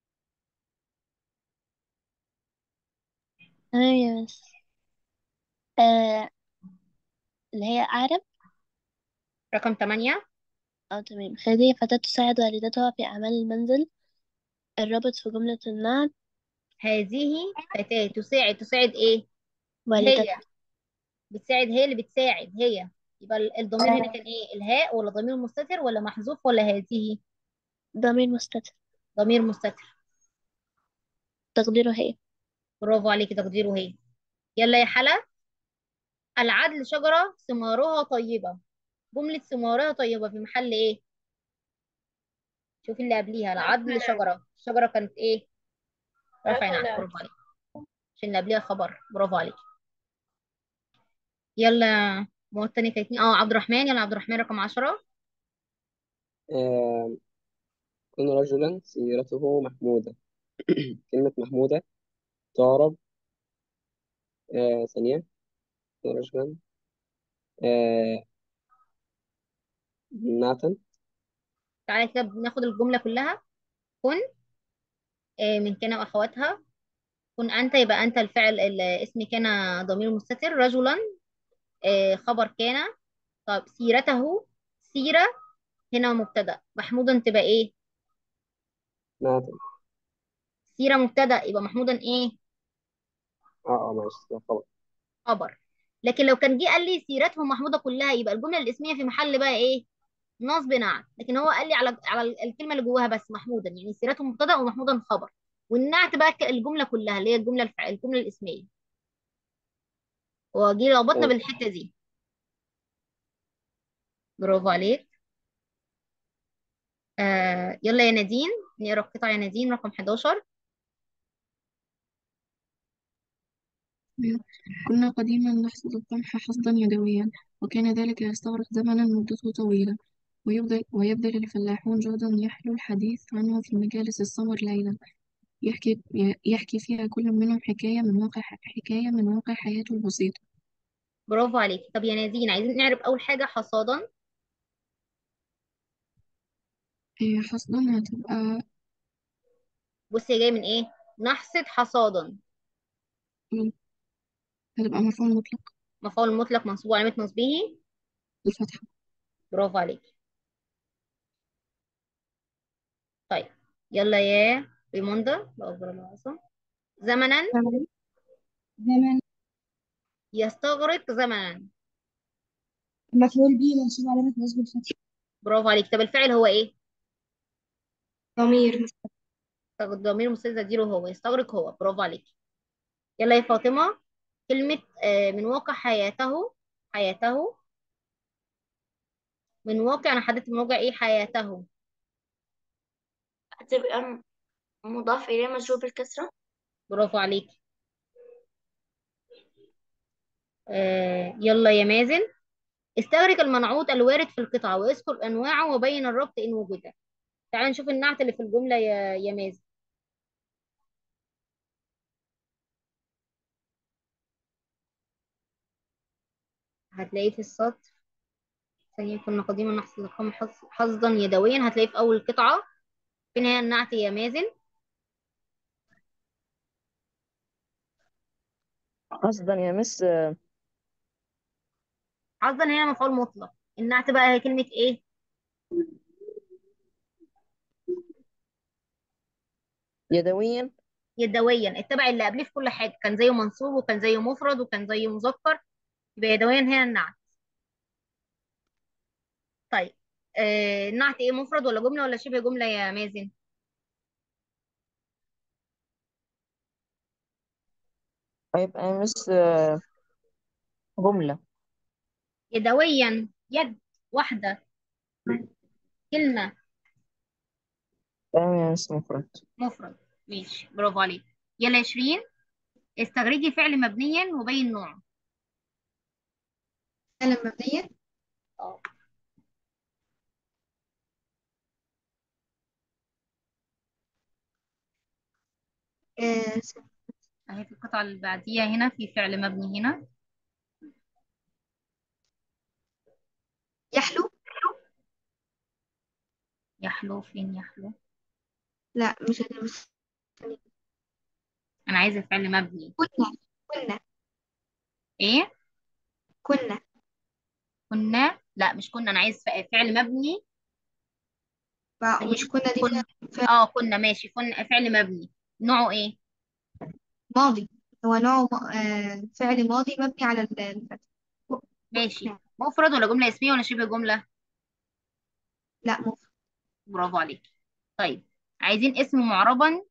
تمام يا مس آه اللي هي أعرب رقم 8 اه تمام هذه فتاة تساعد والدتها في أعمال المنزل الرابط في جملة النعت هذه فتاة تساعد تساعد ايه والدتها هي بتساعد هي اللي بتساعد هي يبقى ال- الضمير هنا آه كان ايه الهاء ولا ضمير مستتر ولا محذوف ولا هذه ضمير مستتر ضمير مستتر تقديره هي برافو عليكي تقديره هي يلا يا حلا العدل شجرة ثمارها طيبة جملة ثمارها طيبة في محل ايه شوفي اللي قبليها العدل شجرة الشجرة كانت ايه رفع نعم برافو عليك عشان اللي قبليها خبر برافو عليك يلا مواد تانية كانت مين؟ اه عبد الرحمن يلا عبد الرحمن رقم 10 آه، كن رجلا سيرته محمودة كلمة محمودة تعرب آه، ثانية كن رجلا آه، نعتا تعالى كده بناخد الجملة كلها كن آه، من كان وأخواتها كن أنت يبقى أنت الفعل الاسم كان ضمير مستتر رجلا آه، خبر كان طب سيرته سيرة هنا مبتدأ محمودا تبقى إيه نعتا سيرة مبتدأ يبقى محمودا إيه اه اه معلش ده خبر خبر لكن لو كان جه قال لي سيرته محمودة كلها يبقى الجملة الاسمية في محل بقى إيه نصب نعت لكن هو قال لي على على الكلمة اللي جواها بس محمودا يعني سيرته مبتدأ ومحمودا خبر والنعت بقى الجملة كلها اللي هي الجملة الفع... الجملة الاسمية هو جه ربطنا طيب بالحتة دي برافو عليك آه يلا يا نادين نقرا القطعة يا نادين رقم 11 كنا قديما نحصد القمح حصدا يدويا وكان ذلك يستغرق زمنا مدته طويلة ويبذل, ويبذل الفلاحون جهدا يحلو الحديث عنه في مجالس السمر ليلا يحكي, يحكي فيها كل منهم حكاية من واقع حكاية من واقع حياته البسيطة برافو عليك طب يا نادين عايزين نعرف أول حاجة حصادا إيه، حصدا هتبقى بصي هي جاية من إيه نحصد حصادا هتبقى مفعول مطلق مفعول مطلق منصوب علامة نصبه بالفتحة برافو عليك طيب يلا يا ريموندا لا أكبر الله أعظم زمنا زمن يستغرق زمنا مفعول به منصوب علامة نصب الفتح برافو عليك طب الفعل هو إيه ضمير الضمير المستتر زيرو هو يستغرق هو برافو عليك يلا يا فاطمة كلمة آه، من واقع حياته حياته من واقع أنا حددت من واقع إيه حياته هتبقى م- مضاف إليه مجرور بالكسرة برافو عليك آه يلا يا مازن استغرق المنعوت الوارد في القطعة واذكر أنواعه وبين الربط إن وجد تعال نشوف النعت اللي في الجملة يا يا مازن هتلاقيه في السطر ثانية كنا قديما نحصد القمح حص- حصدا يدويا هتلاقيه في أول قطعة فين هي النعت يا مازن قصدا يا مس آه، حصدا هنا مفعول مطلق النعت بقى هي كلمة إيه يدويا يدويا اتبع اللي قبليه في كل حاجة كان زيه منصوب وكان زيه مفرد وكان زيه مذكر يبقى يدويا هنا النعت طيب آه النعت ايه مفرد ولا جملة ولا شبه جملة يا مازن هيبقى يا مس آه، جملة يدويا يد واحدة كلمة تمام يا مس مفرد مفرد ماشي برافو عليك يلا يا شيرين استخرجي فعل مبنيا وبين نوعه فعلا مبنية اه آه، اهي في القطعة اللي بعديها هنا في فعل مبني هنا يحلو يحلو فين يحلو لا مش مش انا عايزه فعل مبني كنا كنا ايه كنا كنا لا مش كنا انا عايز فع- فعل مبني بقى- مش كنا دي كنا فعل اه كنا ماشي كنا فعل مبني نوعه ايه ماضي هو نوع م- آه فعل ماضي مبني على ال- الفتح ماشي نعم. مفرد ولا جمله اسميه ولا شبه جمله لا مفرد برافو عليك طيب عايزين اسم معربا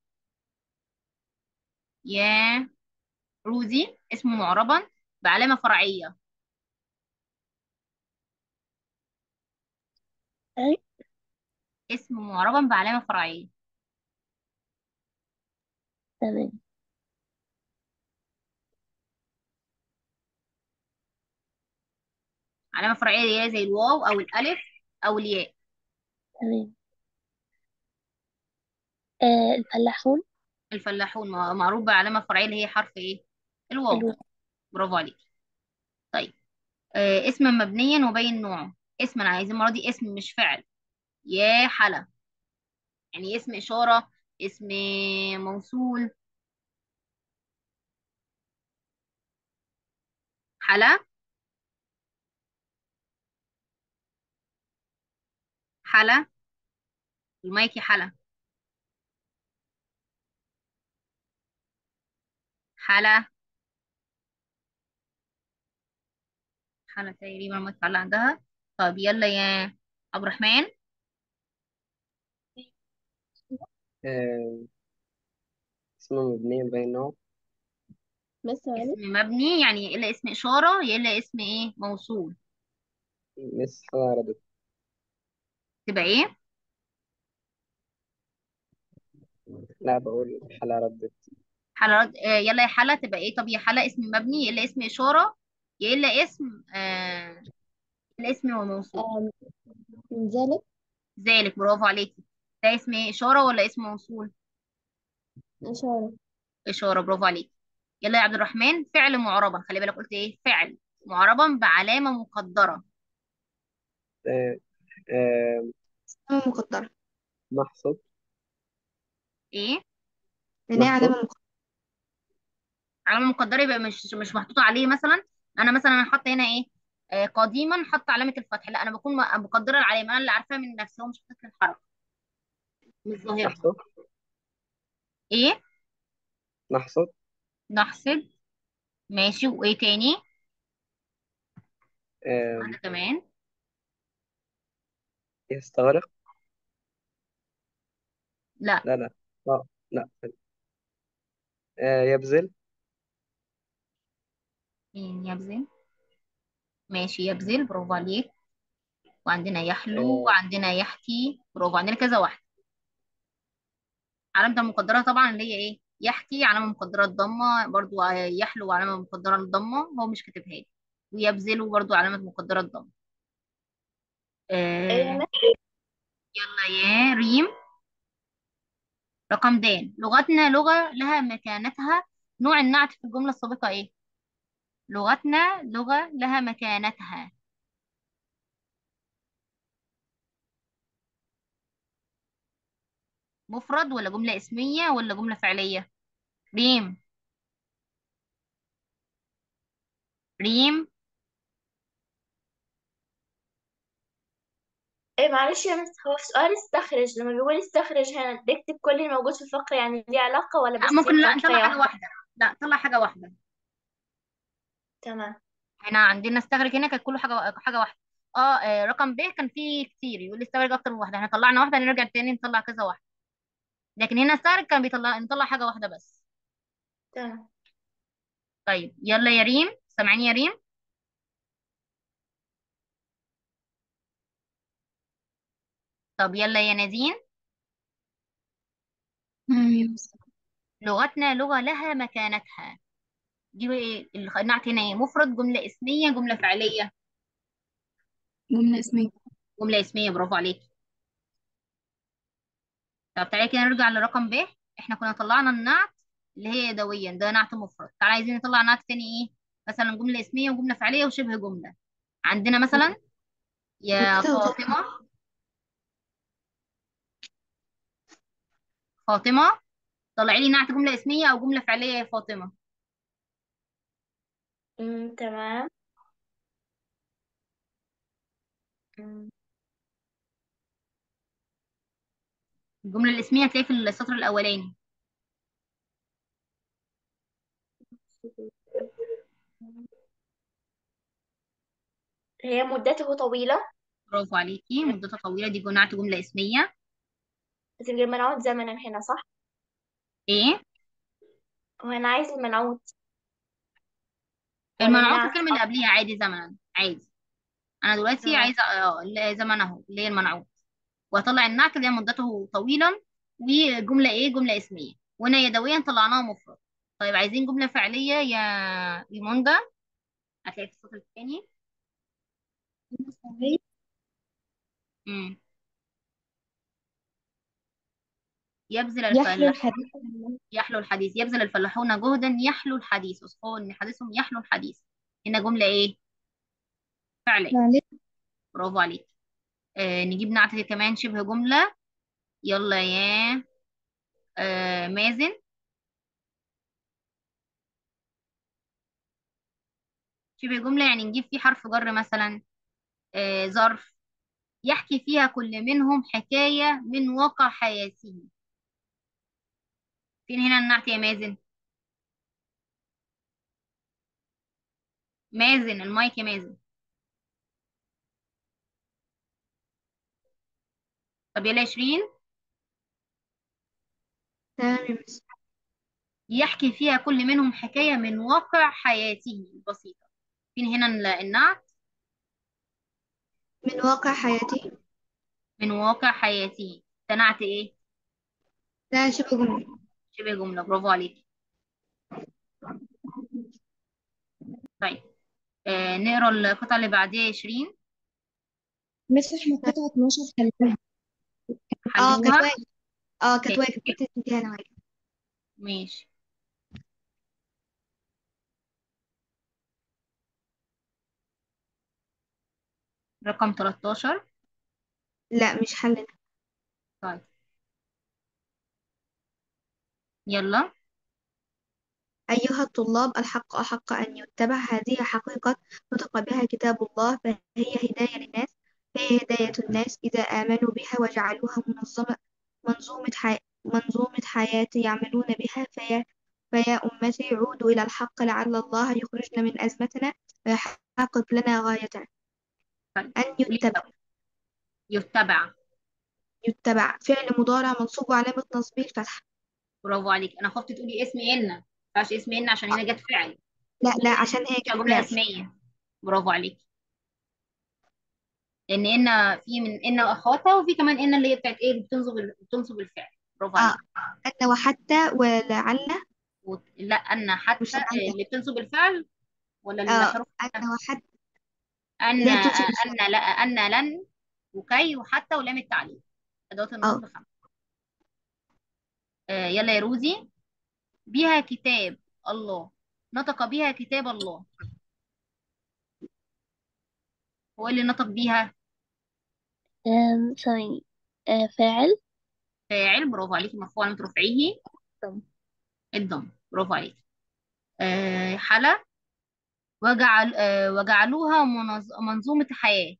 يا روزي اسم معربا بعلامه فرعيه أي اسم معربا بعلامه فرعيه تمام علامه فرعيه هي زي الواو او الالف او الياء تمام آه الفلاحون الفلاحون مع- معروف بعلامه فرعيه اللي هي حرف ايه الواو الواو برافو عليك طيب آه اسم مبنيا وبين نوعه اسم انا عايزين المره دي اسم مش فعل يا حلا يعني اسم اشاره اسم موصول حلا حلا المايك يا حلا حلا حلا تقريبا ما على عندها طب يلا يا عبد الرحمن آه، اسم مبني بين نوع بس معلش اسم مبني يعني يا الا اسم اشاره يا الا اسم ايه موصول مس حلا ردت تبقى ايه لا بقول حلا ردت حلا رد... آه يلا يا حلا تبقى ايه طب يا حلا اسم مبني يا الا اسم اشاره يا الا اسم آه يا الا اسم موصول آم، من ذلك ذلك برافو عليكي ده اسم ايه اشاره ولا اسم موصول إشارة اشاره برافو عليكي يلا يا عبد الرحمن فعل معربا خلي بالك قلت ايه فعل معربا بعلامه مقدره آه، آه، علامة مقدرة محصد ايه لأن هي محصد علامة مقدرة علامه مقدره يبقى مش مش محطوط عليه مثلا انا مثلا انا حاطه هنا ايه آه قديما حاطه علامه الفتح لا انا بكون م- مقدره العلامه انا اللي عارفاها من نفسي هو مش حاطط لي الحركه مش ظاهرها نحصد ايه نحصد نحسب ماشي وايه تاني آه، واحده كمان يستغرق لا لا لا اه لا آه، يبذل مين يبذل ماشي يبذل برافو عليك وعندنا يحلو آه، وعندنا يحكي برافو عندنا كذا واحده علامه المقدره طبعا اللي هي ايه يحكي علامه مقدره الضمه برضو آه، يحلو علامه مقدره الضمه هو مش كاتبها لي ويبذل برضو علامه مقدره الضمه ايه يا آه مس يلا يا ريم رقم د لغتنا لغة لها مكانتها نوع النعت في الجملة السابقة ايه لغتنا لغة لها مكانتها مفرد ولا جملة اسمية ولا جملة فعلية ريم ريم ايه معلش يا مس هو في سؤال استخرج لما بيقول استخرج هنا بيكتب كل اللي موجود في الفقرة يعني ليه علاقة ولا لا بس ممكن لا يختار نطلع كفاية حاجة واحدة واحدة لا طلع حاجة واحدة تمام احنا عندنا استخرج هنا كانت كله حاجة حاجة واحدة اه آه، رقم ب كان فيه كتير يقول لي استخرج اكتر من واحدة احنا طلعنا واحدة نرجع تاني نطلع كذا واحدة لكن هنا استخرج كان بيطلع نطلع حاجة واحدة بس تمام طيب يلا يا ريم سامعيني يا ريم طب يلا يا نادين نعم يا مس لغتنا لغة لها مكانتها دي بقى ايه النعت هنا ايه مفرد جملة اسمية جملة فعلية جملة اسمية جملة اسمية برافو عليك طب تعالي كده نرجع لرقم ب احنا كنا طلعنا النعت اللي هي يدويا ده نعت مفرد تعالى عايزين نطلع نعت تاني ايه مثلا جملة اسمية وجملة فعلية وشبه جملة عندنا مثلا يا مبتدأ وخبر فاطمة فاطمة طلعي لي نعت جملة اسمية أو جملة فعلية يا فاطمة أمم، تمام أمم، الجملة الاسمية هتلاقي في السطر الأولاني هي مدته طويلة برافو عليكي مدتها طويلة دي جو- نعت جملة اسمية بس المنعوت زمنا هنا صح؟ إيه هو أنا عايز المنعوت ولا المنعوت النعت الكلمة اللي قبليها عادي زمنا عادي أنا دلوقتي اه عايزة اه اللي هي زمن أهو اللي هي المنعوت وأطلع النعت اللي هي مدته طويلا وجملة إيه جملة اسمية وهنا يدويا طلعناها مفرد طيب عايزين جملة فعلية يا يا منى هتلاقي في السطر الثاني امم يبذل يحلو الفلاح الحديث يحلو الحديث يبذل الفلاحون جهدا يحلو الحديث وصفوا ان حديثهم يحلو الحديث هنا جملة ايه فعلية معلش برافو عليك آه نجيب نعت كمان شبه جملة يلا يا آه مازن شبه جملة يعني نجيب فيه حرف جر مثلا آه ظرف يحكي فيها كل منهم حكاية من واقع حياته فين هنا النعت يا مازن مازن المايك يا مازن طب يلا يا شيرين تمام يا مس يحكي فيها كل منهم حكاية من واقع حياته البسيطة فين هنا ال- النعت من واقع حياتي من واقع حياته ده نعت ايه ده شبه جملة شبه جملة برافو عليك طيب آه نقرا القطعة اللي بعديها يا شيرين مس احنا قطعة 12 حلوها اه كانت حلوها واجب اه كانت ماشي واجب كنت تديها انا واجب ماشي رقم 13 لا مش حلنا طيب يلا أيها الطلاب الحق أحق أن يتبع هذه حقيقة نطق بها كتاب الله فهي هداية للناس فهي هداية الناس إذا آمنوا بها وجعلوها منظمة منظومة حي... منظومة حياة يعملون بها فيا فيا أمتي عودوا إلى الحق لعل الله يخرجنا من أزمتنا ويحقق لنا غايتنا طيب أن قولي يتبع يتبع يتبع فعل مضارع منصوب علامة نصبه الفتحة برافو عليك انا خفت تقولي اسم ان ما ينفعش اسم ان عشان هنا جت فعل لا لا عشان هي مش جت جملة فعل اسمية برافو عليك لان ان في من ان واخواتها وفي كمان ان اللي هي بتاعت ايه اللي بتنصب ال- بتنصب الفعل برافو اه عليك أن وحتى ولعل وت... لا ان حتى مش لعل اللي بتنصب الفعل ولا اه الحروف أن وحتى ان اللي هي بتنصب الفعل ان لا ان لن وكي وحتى ولام التعليل ادوات اه النصب خمسه آه يلا يا روزي بها كتاب الله نطق بها كتاب الله هو اللي نطق بيها أم، ثواني آه، فاعل فاعل برافو عليك مرفوع علامة رفعه ضم. الضم برافو عليك آه حلا وجعل آه وجعلوها منظ... منظومة حياة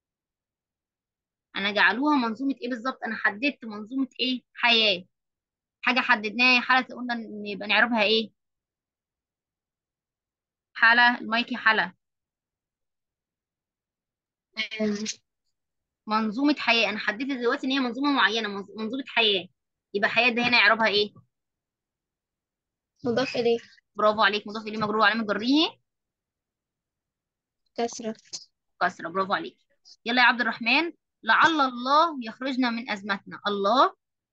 أنا جعلوها منظومة إيه بالظبط أنا حددت منظومة إيه حياة حاجة حددناها يا حلا قلنا إن يبقى نعرفها إيه حلا المايك يا حلا منظومة حياة أنا حددت دلوقتي إن هي منظومة معينة منظ- منظومة حياة يبقى حياة ده هنا يعربها إيه مضاف إليه برافو عليك مضاف إليه مجرور علامة جره كسرة كسرة برافو عليك يلا يا عبد الرحمن لعل الله يخرجنا من أزمتنا الله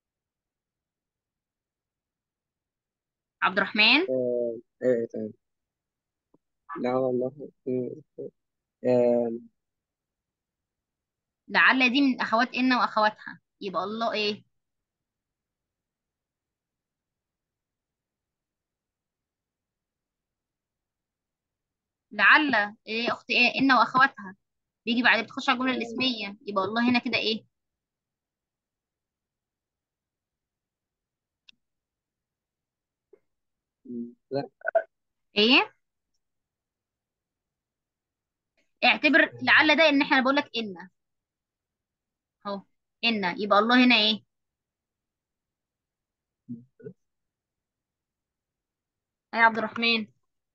عبد الرحمن آه، ايه تمام لعل الله آه، لعل دي من أخوات إن وأخواتها يبقى الله إيه لعل إيه أخت إيه إن وأخواتها بيجي بعد بتخش على الجملة الاسمية يبقى الله هنا كده إيه لا ايه اعتبر لعل ده ان احنا بقول لك ان اهو ان يبقى الله هنا ايه يا عبد الرحمن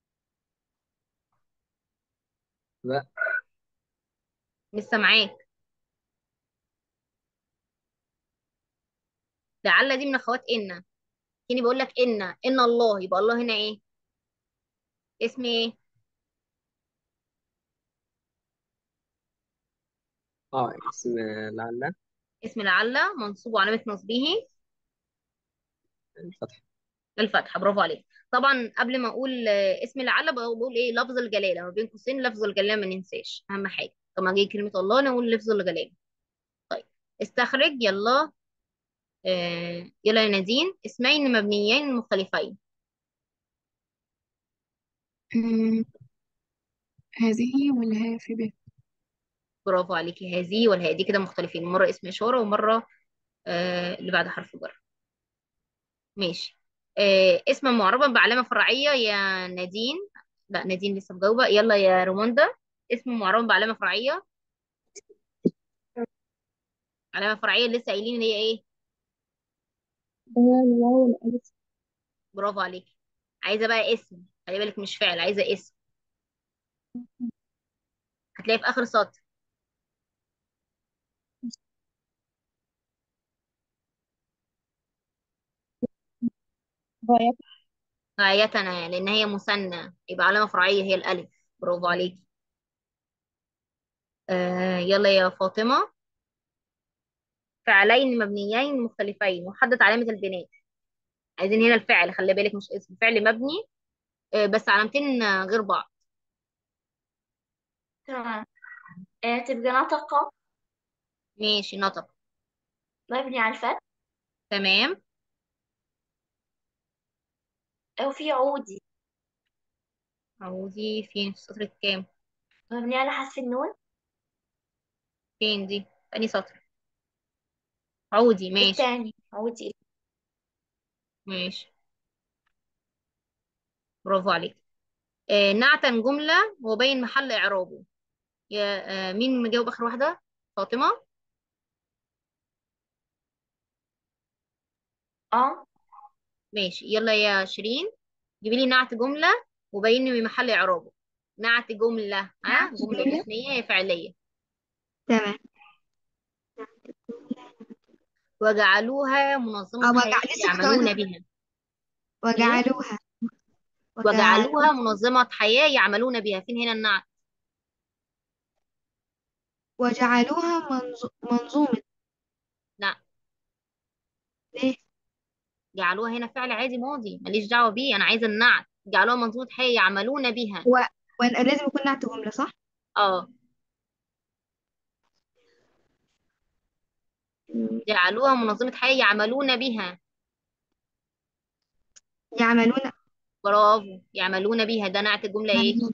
لا لسه معاك لعل دي من اخوات ان كني بقول لك ان ان الله يبقى الله هنا ايه اسم ايه اه اسم لعل اسم لعل منصوب وعلامة نصبه الفتح الفتحة برافو عليك طبعا قبل ما اقول آه، اسم لعل بقول ايه لفظ الجلالة ما بين قوسين لفظ الجلالة ما ننساش اهم حاجة طب اجي كلمة الله نقول لفظ الجلالة طيب استخرج يلا آه يلا يا نادين اسمين مبنيين مختلفين أمم، هذه والهاء في ب برافو عليكي هذه والهاء دي كده مختلفين مرة اسم إشارة ومرة آه اللي بعد حرف جر ماشي آه اسم معربا بعلامة فرعية يا نادين لا نادين لسه مجاوبة يلا يا روموندا اسم معربا بعلامة فرعية علامة فرعية لسه قايلين ان هي ايه الواو والألف برافو عليكي عايزة بقى اسم خلي بالك مش فعل عايزة اسم هتلاقي في آخر سطر غاية غايتنا لأن هي مثنى يبقى علامة فرعية هي الألف برافو عليكي آه يلا يا فاطمة فعلين مبنيين مختلفين وحدد علامة البناء عايزين هنا الفعل خلي بالك مش اسم فعل مبني آه، بس علامتين آه، غير بعض تمام آه، تبقى نطق ماشي نطق مبني على الفتح تمام أو في عودي عودي فين في السطر الكام مبني على حذف النون فين دي تاني سطر عودي ماشي الثاني عودي ماشي برافو عليك آه نعتا جملة وبين محل إعرابه يا آه مين مجاوب آخر واحدة فاطمة اه ماشي يلا يا شيرين جيبي لي نعت جملة وبين من محل إعرابه نعت جملة ها نعت جملة جملة اسمية فعلية تمام وجعلوها منظمة أو حياة وجع لسه كنت يعملون أقولها بها إيه؟ وجعلوها وجعلوها وجعلوها منظمة حياة يعملون بها فين هنا النعت وجعلوها منظ... منظومة لا ليه؟ جعلوها هنا فعل عادي ماضي ماليش دعوة بيه أنا عايزة النعت جعلوها منظومة حياة يعملون بها و... وأن لازم يكون نعت جملة صح؟ اه مم. جعلوها منظمة حياة يعملون بها يعملون برافو يعملون بها ده نعت الجملة ايه يعملون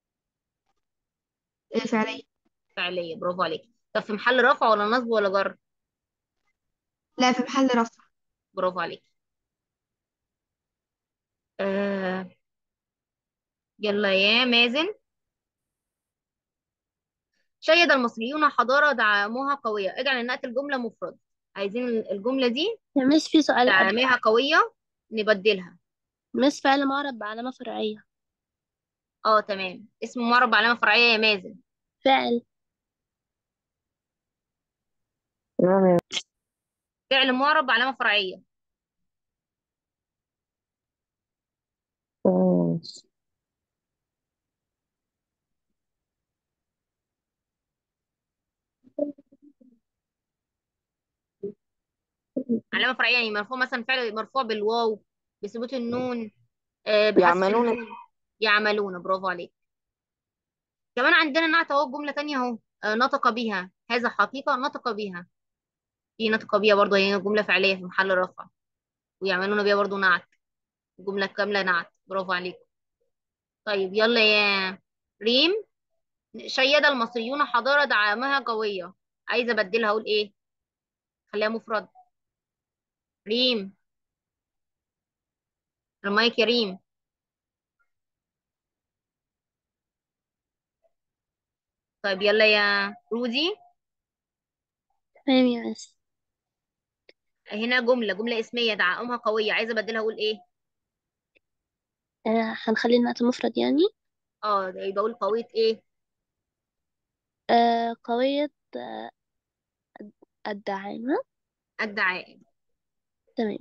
إيه فعليا فعلية برافو عليك طب في محل رفع ولا نصب ولا جر لا في محل رفع برافو عليك آه. يلا يا مازن شيد المصريون حضارة دعموها قوية اجعل ان نأتي الجملة مفرد عايزين الجملة دي مش في سؤال قبل دعمها قوية نبدلها مش فعل معرب بعلامة فرعية اه تمام اسم معرب علامة فرعية يا مازن فعل تمام يا فعل معرب علامة فرعية مستر علامة فرعية يعني مرفوع مثلا فعل مرفوع بالواو بثبوت النون آه بحذف يعملون النون يعملون برافو عليك كمان عندنا نعت اهو جملة تانية اهو آه نطق بها هذا حقيقة نطق بها في نطق بها برضه هي جملة فعلية في محل رفع ويعملون بها برضه نعت جملة كاملة نعت برافو عليك طيب يلا يا ريم شيد المصريون حضارة دعمها قوية عايزة أبدلها أقول إيه خليها مفرد ريم المايك يا ريم طيب يلا يا رودي تمام يا مس هنا جملة جملة اسمية دعائمها قوية عايزة أبدلها أقول إيه؟ آه هنخلي النعت مفرد يعني اه ده يبقى أقول قوية إيه؟ آه قوية آه الدعامة الدعائم تمام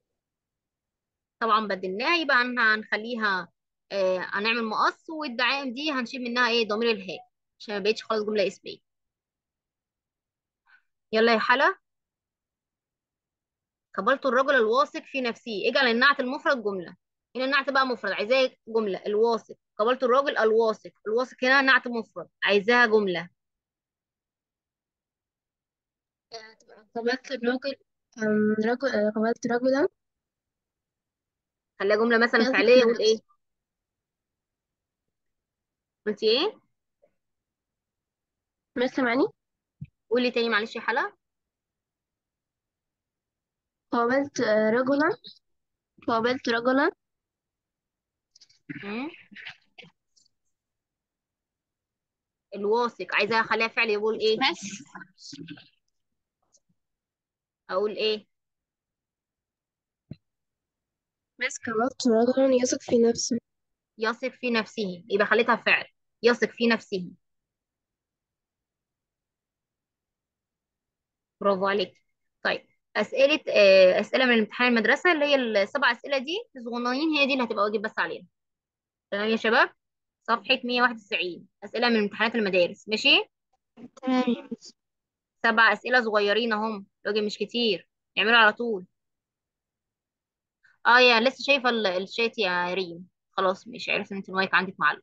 طبعا بدلناها يبقى هن- هنخليها آه هنعمل مقص والدعائم دي هنشيل منها إيه ضمير الهاء عشان ما بقتش خلاص جملة اسمية يلا يا حلا قبلت الرجل الواثق في نفسه اجعل النعت المفرد جملة هنا النعت بقى مفرد عايزاه جملة الواثق قبلت الراجل الواثق الواثق هنا نعت مفرد عايزاها جملة قابلت الراجل أم، رجل آه، قابلت رجلا خليها جملة مثلا يثق في فعلية اقول ايه نفسه قلتي ايه ما سمعني قولي تاني معلش يا حلا قابلت آه، رجلا قابلت رجلا مم. الواثق عايزاها اخليها فعل يقول ايه بس اقول ايه بس قابلت رجلا يثق في نفسه يثق في نفسه يبقى خليتها فعل يثق في نفسه برافو عليك طيب أسئلة آه، أسئلة من امتحان المدرسة اللي هي السبع أسئلة دي الصغننين هي دي اللي هتبقى واجب بس علينا تمام يا شباب صفحة 191 أسئلة من امتحانات المدارس ماشي تمام يا مس سبع أسئلة صغيرين أهم الواجب مش كتير يعملوا على طول اه يا لسه شايفة ال- الشات يا ريم خلاص مش عرفت ان انت المايك عندك معلم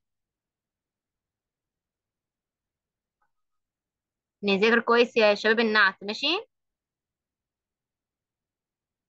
نذاكر كويس يا شباب النعت ماشي